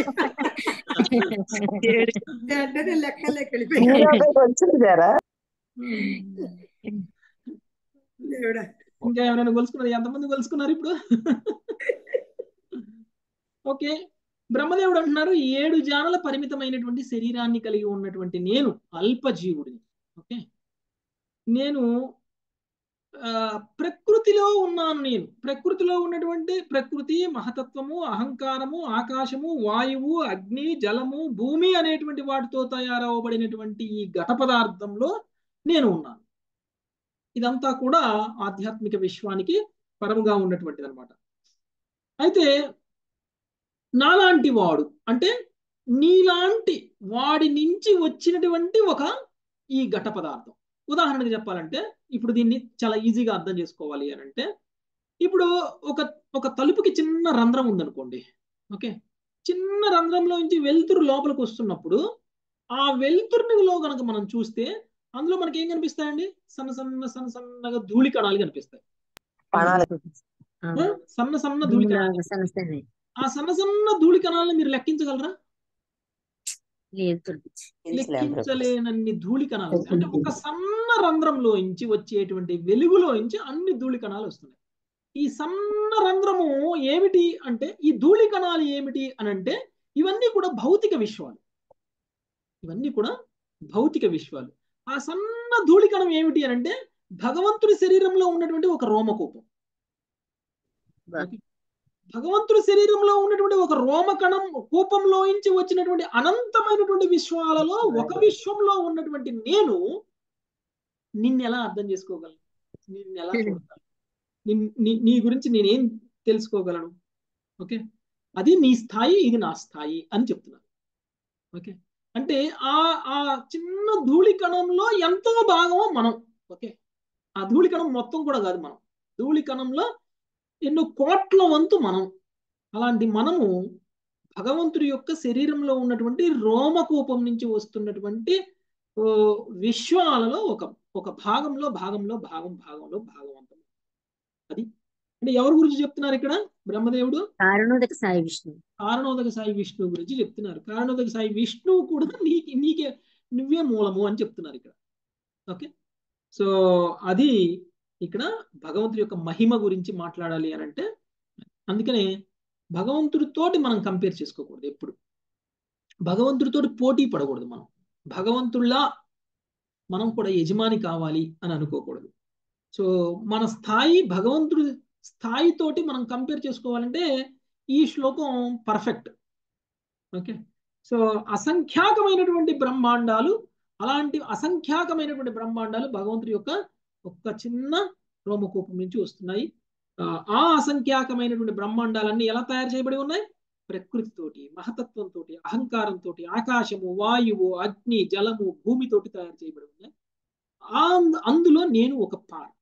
ఏడు అంటే నేను లెక్కలేక మీరు వెళ్ళిపోయాను అక్కడికి వచ్చేసారా దేవుడా ఇంకా ఎవరైనా కొలుసుకున్నారు ఎంతమంది కొలుసుకున్నారు ఇప్పుడు ఓకే బ్రహ్మదేవుడు అంటున్నారు ఏడు జానల పరిమితమైనటువంటి శరీరాన్ని కలిగి ఉన్నటువంటి నేను అల్పజీవుడిని ఓకే నేను ఆ, ప్రకృతిలో ఉన్నాను నేను ప్రకృతిలో ఉన్నటువంటి ప్రకృతి మహతత్వము అహంకారము ఆకాశము వాయువు అగ్ని జలము భూమి అనేటువంటి వాటితో తయారవబడినటువంటి ఈ ఘట పదార్థంలో నేను ఉన్నాను ఇదంతా కూడా ఆధ్యాత్మిక విశ్వానికి పరముగా ఉన్నటువంటిది అనమాట అయితే నాలాంటి వాడు అంటే నీలాంటి వాడి నుంచి వచ్చినటువంటి ఒక ఈ ఘట పదార్థం ఉదాహరణకు చెప్పాలంటే ఇప్పుడు దీన్ని చాలా ఈజీగా అర్థం చేసుకోవాలి అని అంటే ఇప్పుడు ఒక ఒక తలుపుకి చిన్న రంధ్రం ఉందనుకోండి ఓకే చిన్న రంధ్రంలో నుంచి వెలుతురు లోపలికి వస్తున్నప్పుడు ఆ వెలుతురులో కనుక మనం చూస్తే అందులో మనకి ఏం కనిపిస్తాయండి సన్న సన్న సన్న సన్నగా ధూళి కణాలు కనిపిస్తాయి ఆ? సన్న సన్న ధూళి కణాలు సమస్యనే ఆ సన్న సన్న ధూళి కణాలను మీరు లెక్కించగలరా లేదు తుడిచి లెక్కించలేనన్ని ధూళి కణాలు వస్తాయి అంటే ఒక సన్న రంధ్రంలో నుంచి వచ్చేటువంటి వెలుగులో నుంచి అన్ని ధూళి కణాలు వస్తున్నాయి ఈ సన్న రంధ్రము ఏమిటి అంటే ఈ ధూళి కణాలు ఏమిటి అని అంటే ఇవన్నీ కూడా భౌతిక విశ్వాలు ఇవన్నీ కూడా భౌతిక విశ్వాలు ఆ సన్న ధూళి కణం ఏమిటి అని అంటే భగవంతుడి శరీరంలో ఉన్నటువంటి ఒక రోమకూపం ఓకే? భగవంతుడి శరీరంలో ఉన్నటువంటి ఒక రోమకణం కూపంలో నుంచి వచ్చినటువంటి అనంతమైనటువంటి విశ్వాలలో ఒక విశ్వంలో ఉన్నటువంటి నేను నిన్ను ఎలా అర్థం చేసుకోగలను నిన్ను ఎలా చూడగలను నిన్- నీ నీ గురించి నేనేం తెలుసుకోగలను ఓకే అది నీ స్థాయి ఇది నా స్థాయి అని చెప్తున్నాను ఓకే అంటే ఆ ఆ చిన్న ధూళి కణంలో ఎంతో భాగమో మనం ఓకే ఆ ధూళి కణం మొత్తం కూడా కాదు మనం ధూళి కణంలో ఎన్నో కోట్ల వంతు మనం అలాంటి మనము భగవంతుడి యొక్క శరీరంలో ఉన్నటువంటి రోమకూపం నుంచి వస్తున్నటువంటి ఓ, విశ్వాలలో ఒక ఒక భాగంలో భాగంలో భాగం భాగంలో భాగవంతం అది అంటే ఎవరి గురించి చెప్తున్నారు ఇక్కడ బ్రహ్మదేవుడు కారణోదక సాయి విష్ణు కారణోదక సాయి విష్ణువు గురించి చెప్తున్నారు కారణోదక సాయి విష్ణువు కూడా నీకు నీకే నువ్వే మూలము అని చెప్తున్నారు ఇక్కడ ఓకే సో అది ఇక్కడ భగవంతుడి యొక్క మహిమ గురించి మాట్లాడాలి అని అంటే అందుకనే భగవంతుడితోటి మనం కంపేర్ చేసుకోకూడదు ఎప్పుడు భగవంతుడితోటి పోటీ పడకూడదు మనం భగవంతుల్లా మనం కూడా యజమాని కావాలి అని అనుకోకూడదు సో మన స్థాయి భగవంతుడి స్థాయితోటి మనం కంపేర్ చేసుకోవాలంటే ఈ శ్లోకం పర్ఫెక్ట్ ఓకే సో అసంఖ్యాకమైనటువంటి బ్రహ్మాండాలు అలాంటి అసంఖ్యాకమైనటువంటి బ్రహ్మాండాలు భగవంతుడి యొక్క ఒక్క చిన్న రోమకూపం నుంచి వస్తున్నాయి ఆ, ఆ అసంఖ్యాకమైనటువంటి బ్రహ్మాండాలన్నీ ఎలా తయారు చేయబడి ఉన్నాయి ప్రకృతితోటి మహతత్వంతో అహంకారంతో ఆకాశము వాయువు అగ్ని జలము భూమితోటి తయారు చేయబడి ఉన్నాయి ఆ అందులో నేను ఒక పార్ట్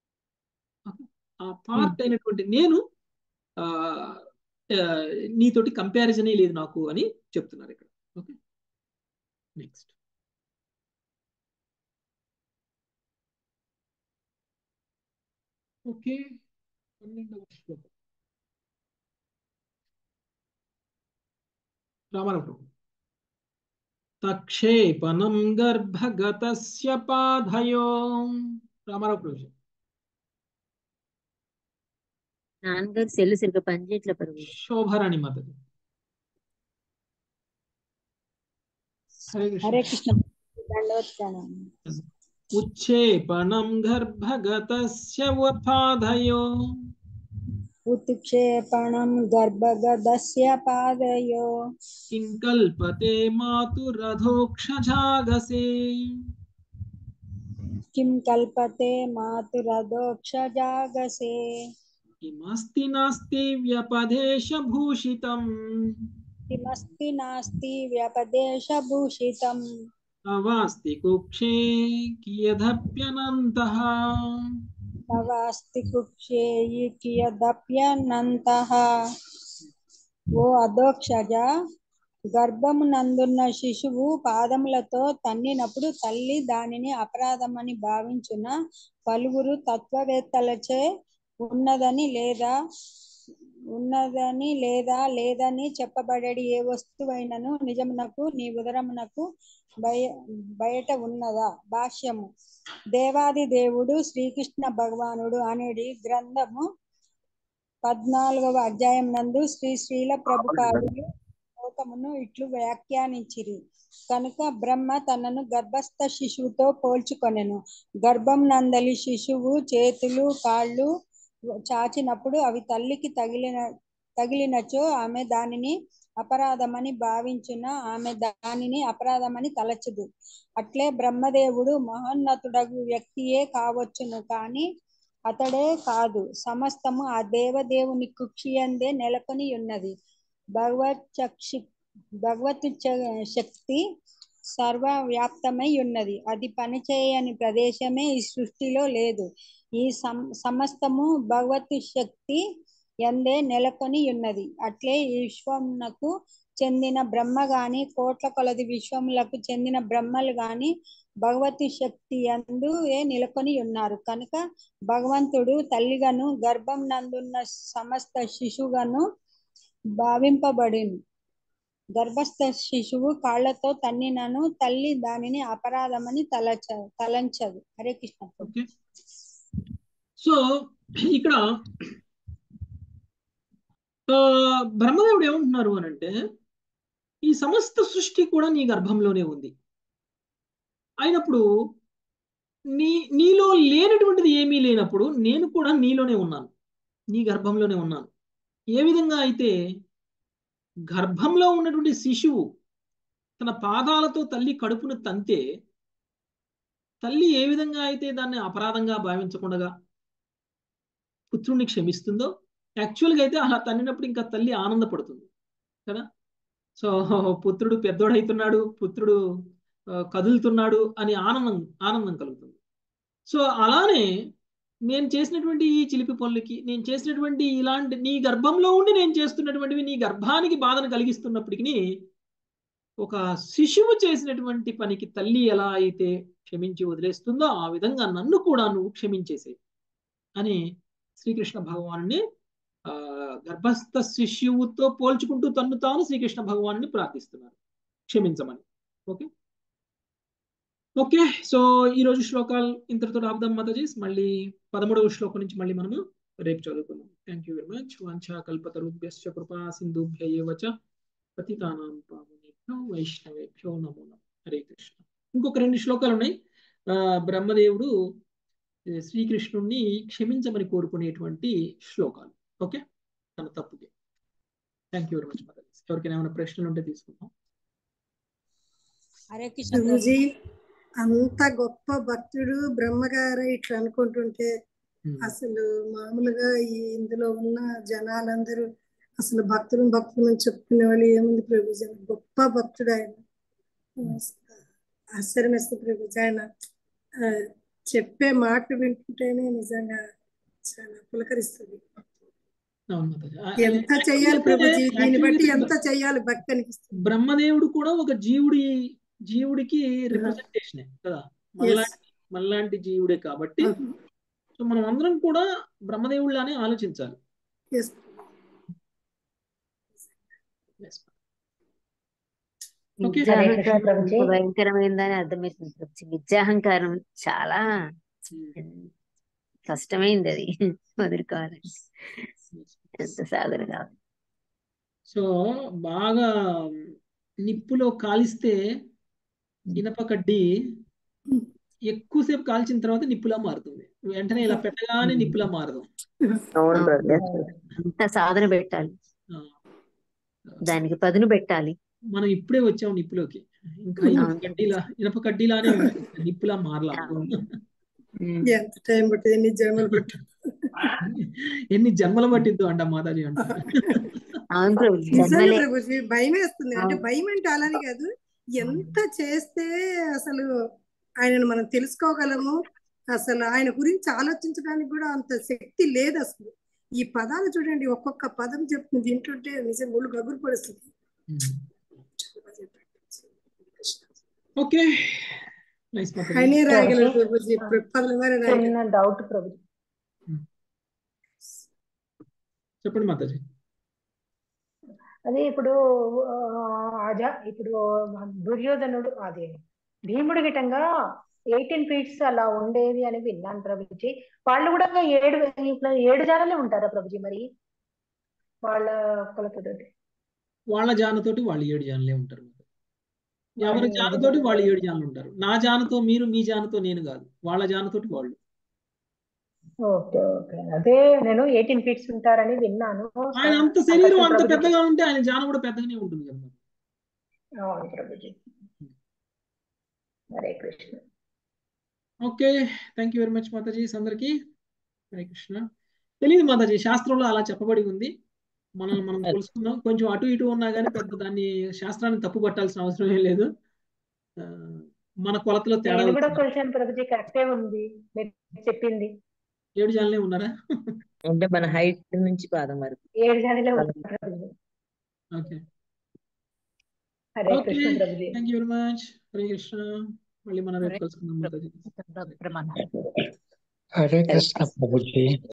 ఆ పార్ట్ అయినటువంటి నేను ఆ ఆ, నీతోటి కంపారిజనే లేదు నాకు అని చెప్తున్నారు ఇక్కడ ఓకే నెక్స్ట్ ఓకే పన్నెండవ శ్లోకం రామారావు ప్రభు. తక్షేపణం గర్భగతస్య పాధయో రామారావు ప్రభు నాన్నగారు సెల్లు సరిగ్గా పనిచేయట్లే పరుగు శోభరాణి మాతది హరే కృష్ణ హరే కృష్ణ దండవత్సానం ఉచ్చేపణం గర్భగతస్య వపాధయో ఉత్క్షేపణం గర్భగదస్య పాదయో కిం కల్పతే మాతురధోక్షజాగసే కిం కల్పతే మాతురదోక్షజాగసే కిమస్తి నాస్తి వ్యపదేశభూషితం కిమస్తి నాస్తి వ్యపదేశభూషితం అవాస్తి కుక్షే కియదప్యనంతః తవాస్తి కుక్షేయి కియదప్యనంతః ఓ అధోక్షజ గర్భమునందున్న శిశువు పాదములతో తన్నినప్పుడు తల్లి దానిని అపరాధమని భావించున పలువురు తత్వవేత్తలచే ఉన్నదని లేదా ఉన్నదని లేదా లేదని చెప్పబడేది ఏ వస్తువైనను నిజమునకు నీ ఉదరమునకు బయ బయట ఉన్నదా భాష్యము దేవాది దేవుడు శ్రీకృష్ణ భగవానుడు అనేది గ్రంథము పద్నాలుగవ అధ్యాయం నందు శ్రీ శ్రీల ప్రభుపాదులు లోకమును ఇట్లు వ్యాఖ్యానించిరి కనుక బ్రహ్మ తనను గర్భస్థ శిశువుతో పోల్చుకొనెను గర్భం నందలి శిశువు చేతులు కాళ్ళు చాచినప్పుడు అవి తల్లికి తగిలిన తగిలినచో ఆమె దానిని అపరాధమని భావించిన ఆమె దానిని అపరాధమని తలచదు అట్లే బ్రహ్మదేవుడు మహోన్నతుడగు వ్యక్తియే కావచ్చును కానీ అతడే కాదు సమస్తము ఆ దేవదేవుని కుక్షియందే నెలకొని ఉన్నది భగవత్ చక్షి భగవత్ చ- శక్తి సర్వవ్యాప్తమై ఉన్నది అది పనిచేయని ప్రదేశమే ఈ సృష్టిలో లేదు ఈ సం సమస్తము భగవత్ శక్తి ఎందే నెలకొని ఉన్నది అట్లే ఈ విశ్వమునకు చెందిన బ్రహ్మ గాని కోట్ల కొలది విశ్వములకు చెందిన బ్రహ్మలు గాని భగవతి శక్తి యందు నెలకొని ఉన్నారు కనుక భగవంతుడు తల్లిగాను గర్భం నందున్న సమస్త శిశువుగాను భావింపబడిను గర్భస్థ శిశువు కాళ్లతో తన్నినను తల్లి దానిని అపరాధమని తలచ తలంచదు హరే కృష్ణ ఓకే సో ఇక్కడ ఆ, బ్రహ్మదేవుడు ఏమంటున్నారు అని అంటే ఈ సమస్త సృష్టి కూడా నీ గర్భంలోనే ఉంది అయినప్పుడు నీ నీలో లేనటువంటిది ఏమీ లేనప్పుడు నేను కూడా నీలోనే ఉన్నాను నీ గర్భంలోనే ఉన్నాను ఏ విధంగా అయితే గర్భంలో ఉన్నటువంటి శిశువు తన పాదాలతో తల్లి కడుపును తంతే తల్లి ఏ విధంగా అయితే దాన్ని అపరాధంగా భావించకుండా పుత్రుణ్ణి క్షమిస్తుందో యాక్చువల్గా అయితే అలా తన్నినప్పుడు ఇంకా తల్లి ఆనందపడుతుంది కదా సో పుత్రుడు పెద్దోడైతున్నాడు పుత్రుడు ఆ, కదులుతున్నాడు అని ఆనందం ఆనందం కలుగుతుంది సో అలానే నేను చేసినటువంటి ఈ చిలిపి పనులకి నేను చేసినటువంటి ఇలాంటి నీ గర్భంలో ఉండి నేను చేస్తున్నటువంటివి నీ గర్భానికి బాధను కలిగిస్తున్నప్పటికీ ఒక శిశువు చేసినటువంటి పనికి తల్లి ఎలా అయితే క్షమించి వదిలేస్తుందో ఆ విధంగా నన్ను కూడా నువ్వు క్షమించేసే అని శ్రీకృష్ణ భగవాను ఆ గర్భస్థ శిశువుతో పోల్చుకుంటూ తన్ను తాను శ్రీకృష్ణ భగవాను ప్రార్థిస్తున్నారు క్షమించమని ఓకే ఓకే సో ఈ రోజు శ్లోకాలు ఇంతటితో ఆపుదాం మాతాజీ మళ్ళీ పదమూడవ శ్లోకం నుంచి మళ్ళీ మనము రేపు చదువుకుందాం థ్యాంక్ యూ వెరీ మచ్ వాంఛా కల్పతరుభ్యశ్చ కృపా సింధుభ్య ఏవ చ పతితానాం పావనేభ్యో వైష్ణవేభ్యో నమో నమః హరే కృష్ణ ఇంకొక రెండు శ్లోకాలు ఉన్నాయి ఆ, బ్రహ్మదేవుడు ఏ, శ్రీకృష్ణుణ్ణి క్షమించమని కోరుకునేటువంటి శ్లోకాలు ఓకే తన తప్పుకి థ్యాంక్ యూ వెరీ మచ్ మాతాజీ ఎవరికైనా ఏమైనా ప్రశ్నలు ఉంటే తీసుకుందాం హరే కృష్ణ ప్రభు. ప్రభుజీ అంత గొప్ప భక్తుడు బ్రహ్మగారు ఇట్లా అనుకుంటుంటే అసలు మామూలుగా ఈ ఇందులో ఉన్న జనాలందరూ అసలు భక్తులు భక్తులను చెప్పుకునే వాళ్ళు ఏముంది ప్రభుజీ గొప్ప భక్తుడు ఆయన ఆశ్చర్యం వేస్తుంది ప్రభుజీ ఆయన ఆ, చెప్పే మాట వింటుంటేనే నిజంగా చాలా పులకరిస్తుంది అవును మాతాజీ ఆ, ఎంత actually చెయ్యాలి అయితే- ప్రభుజీ దీన్ని actually బట్టి అయితే ఎంత చెయ్యాలి భక్తి అనిపిస్తుంది బ్రహ్మదేవుడు కూడా ఒక జీవుడి జీవుడికి రిప్రజెంటేషనే కదా మనలాంటి మనలాంటి జీవుడే కాబట్టి సో మనం అందరం కూడా బ్రహ్మదేవుడిలానే ఆలోచించాలి Yes. Yes. ఓకే విద్యాహంకారం ఎంత భయంకరమైందని అర్థమవుతుంది ప్రభుజీ. విద్యాహంకారం చాలా కష్టమైంది అది వదులుకోవాలని ఎంత సాధన కావాలి సో బాగా నిప్పులో కాలిస్తే ఇనప కడ్డి ఎక్కువసేపు కాల్చిన తర్వాత నిప్పులా మారుతుంది వెంటనే ఇలా పెట్టగానే నిప్పులా మారదు అవును బ్రదర్ అంత సాధన పెట్టాలి ఆ, దానికి పదును పెట్టాలి మనం ఇప్పుడే వచ్చాం నిప్పులోకి ఇంకా ఇనప అవును. కడ్డీలా ఇనప కడ్డీలానే ఉంది. నిప్పులా మారలా ఎంత టైం పట్టింది ఎన్ని జన్మలు పట్టింది ఎన్ని జన్మలు పట్టిద్దు అంట మాతాజీ అంట అవును ప్రభు నిజంగా జన్మలే ప్రభుజీ భయం వేస్తుంది అంటే అవును. భయం అంటే అలానే కాదు ఎంత చేస్తే అసలు ఆయనను మనం తెలుసుకోగలము అసలు ఆయన గురించి ఆలోచించడానికి కూడా అంత శక్తి లేదు అసలు ఈ పదాలు చూడండి ఒక్కొక్క పదం చెప్తుంది వింటుంటే నిజంగా ఒళ్ళు గగురు పడుతుంది ఓకే నైస్ మాతాజీ ఆయనే రాయగలరు ప్రభుజీ పదల వారే రాయగలరు చిన్న డౌట్ ప్రభు చెప్పండి మాతాజీ అదే ఇప్పుడు ఆ, ఆజా ఇప్పుడు దుర్యోధనుడు అది భీముడి గిటంగా ఎయిటీన్ ఫీట్స్ అలా ఉండేది అని విన్నాను ప్రభుజీ వాళ్ళు కూడా ఏడు ఇట్లా ఏడు జానలే ఉంటారా ప్రభుజీ మరి వాళ్ళ కొలతతోటి వాళ్ళ జానతోటి వాళ్ళు ఏడు జానులే ఉంటారు ఎవరి వాళ్ళు జానతోటి వాళ్ళు ఏడు జానులు ఉంటారు నా జానతో మీరు మీ జానతో నేను కాదు వాళ్ళ జానతోటి వాళ్ళు ఓకే ఓకే అదే నేను ఎయిటీన్ ఫీట్స్ ఉంటారని విన్నాను ఆయన అంత శరీరం అంత ప్రభుజీ పెద్దగా ఉంటే ఆయన జాన కూడా పెద్దగానే ఉంటుంది కదా మరి. అవును ప్రభుజీ Hare Krishna okay thank you very much మాతాజీ అందరికి హరే కృష్ణ తెలియదు మాతాజీ శాస్త్రంలో అలా చెప్పబడి ఉంది మనల్ని మనం తెలుసుకుందాం కొంచెం అటు ఇటు ఉన్నా కానీ పెద్ద దాన్ని శాస్త్రాన్ని తప్పు పట్టాల్సిన అవసరం ఏం లేదు ఆ, మన కొలతలో తేడా నేను కూడా వచ్చింది కొలిచాను ప్రభుజీ కరెక్టే ఉంది మీరు చెప్పింది ఏడు జానులే ఉన్నారా అంటే మన హైట్ నుంచి పాదం వరకు ఏడు జానలే ఉంది ప్రభుజీ ఓకే హరే ఓకే కృష్ణ ప్రభుజీ thank you very much Hare Krishna మళ్ళీ మనం రేపు హరే కలుసుకుందాం మాతాజీ ప్రమాణం హరే కృష్ణ ప్రభుజీ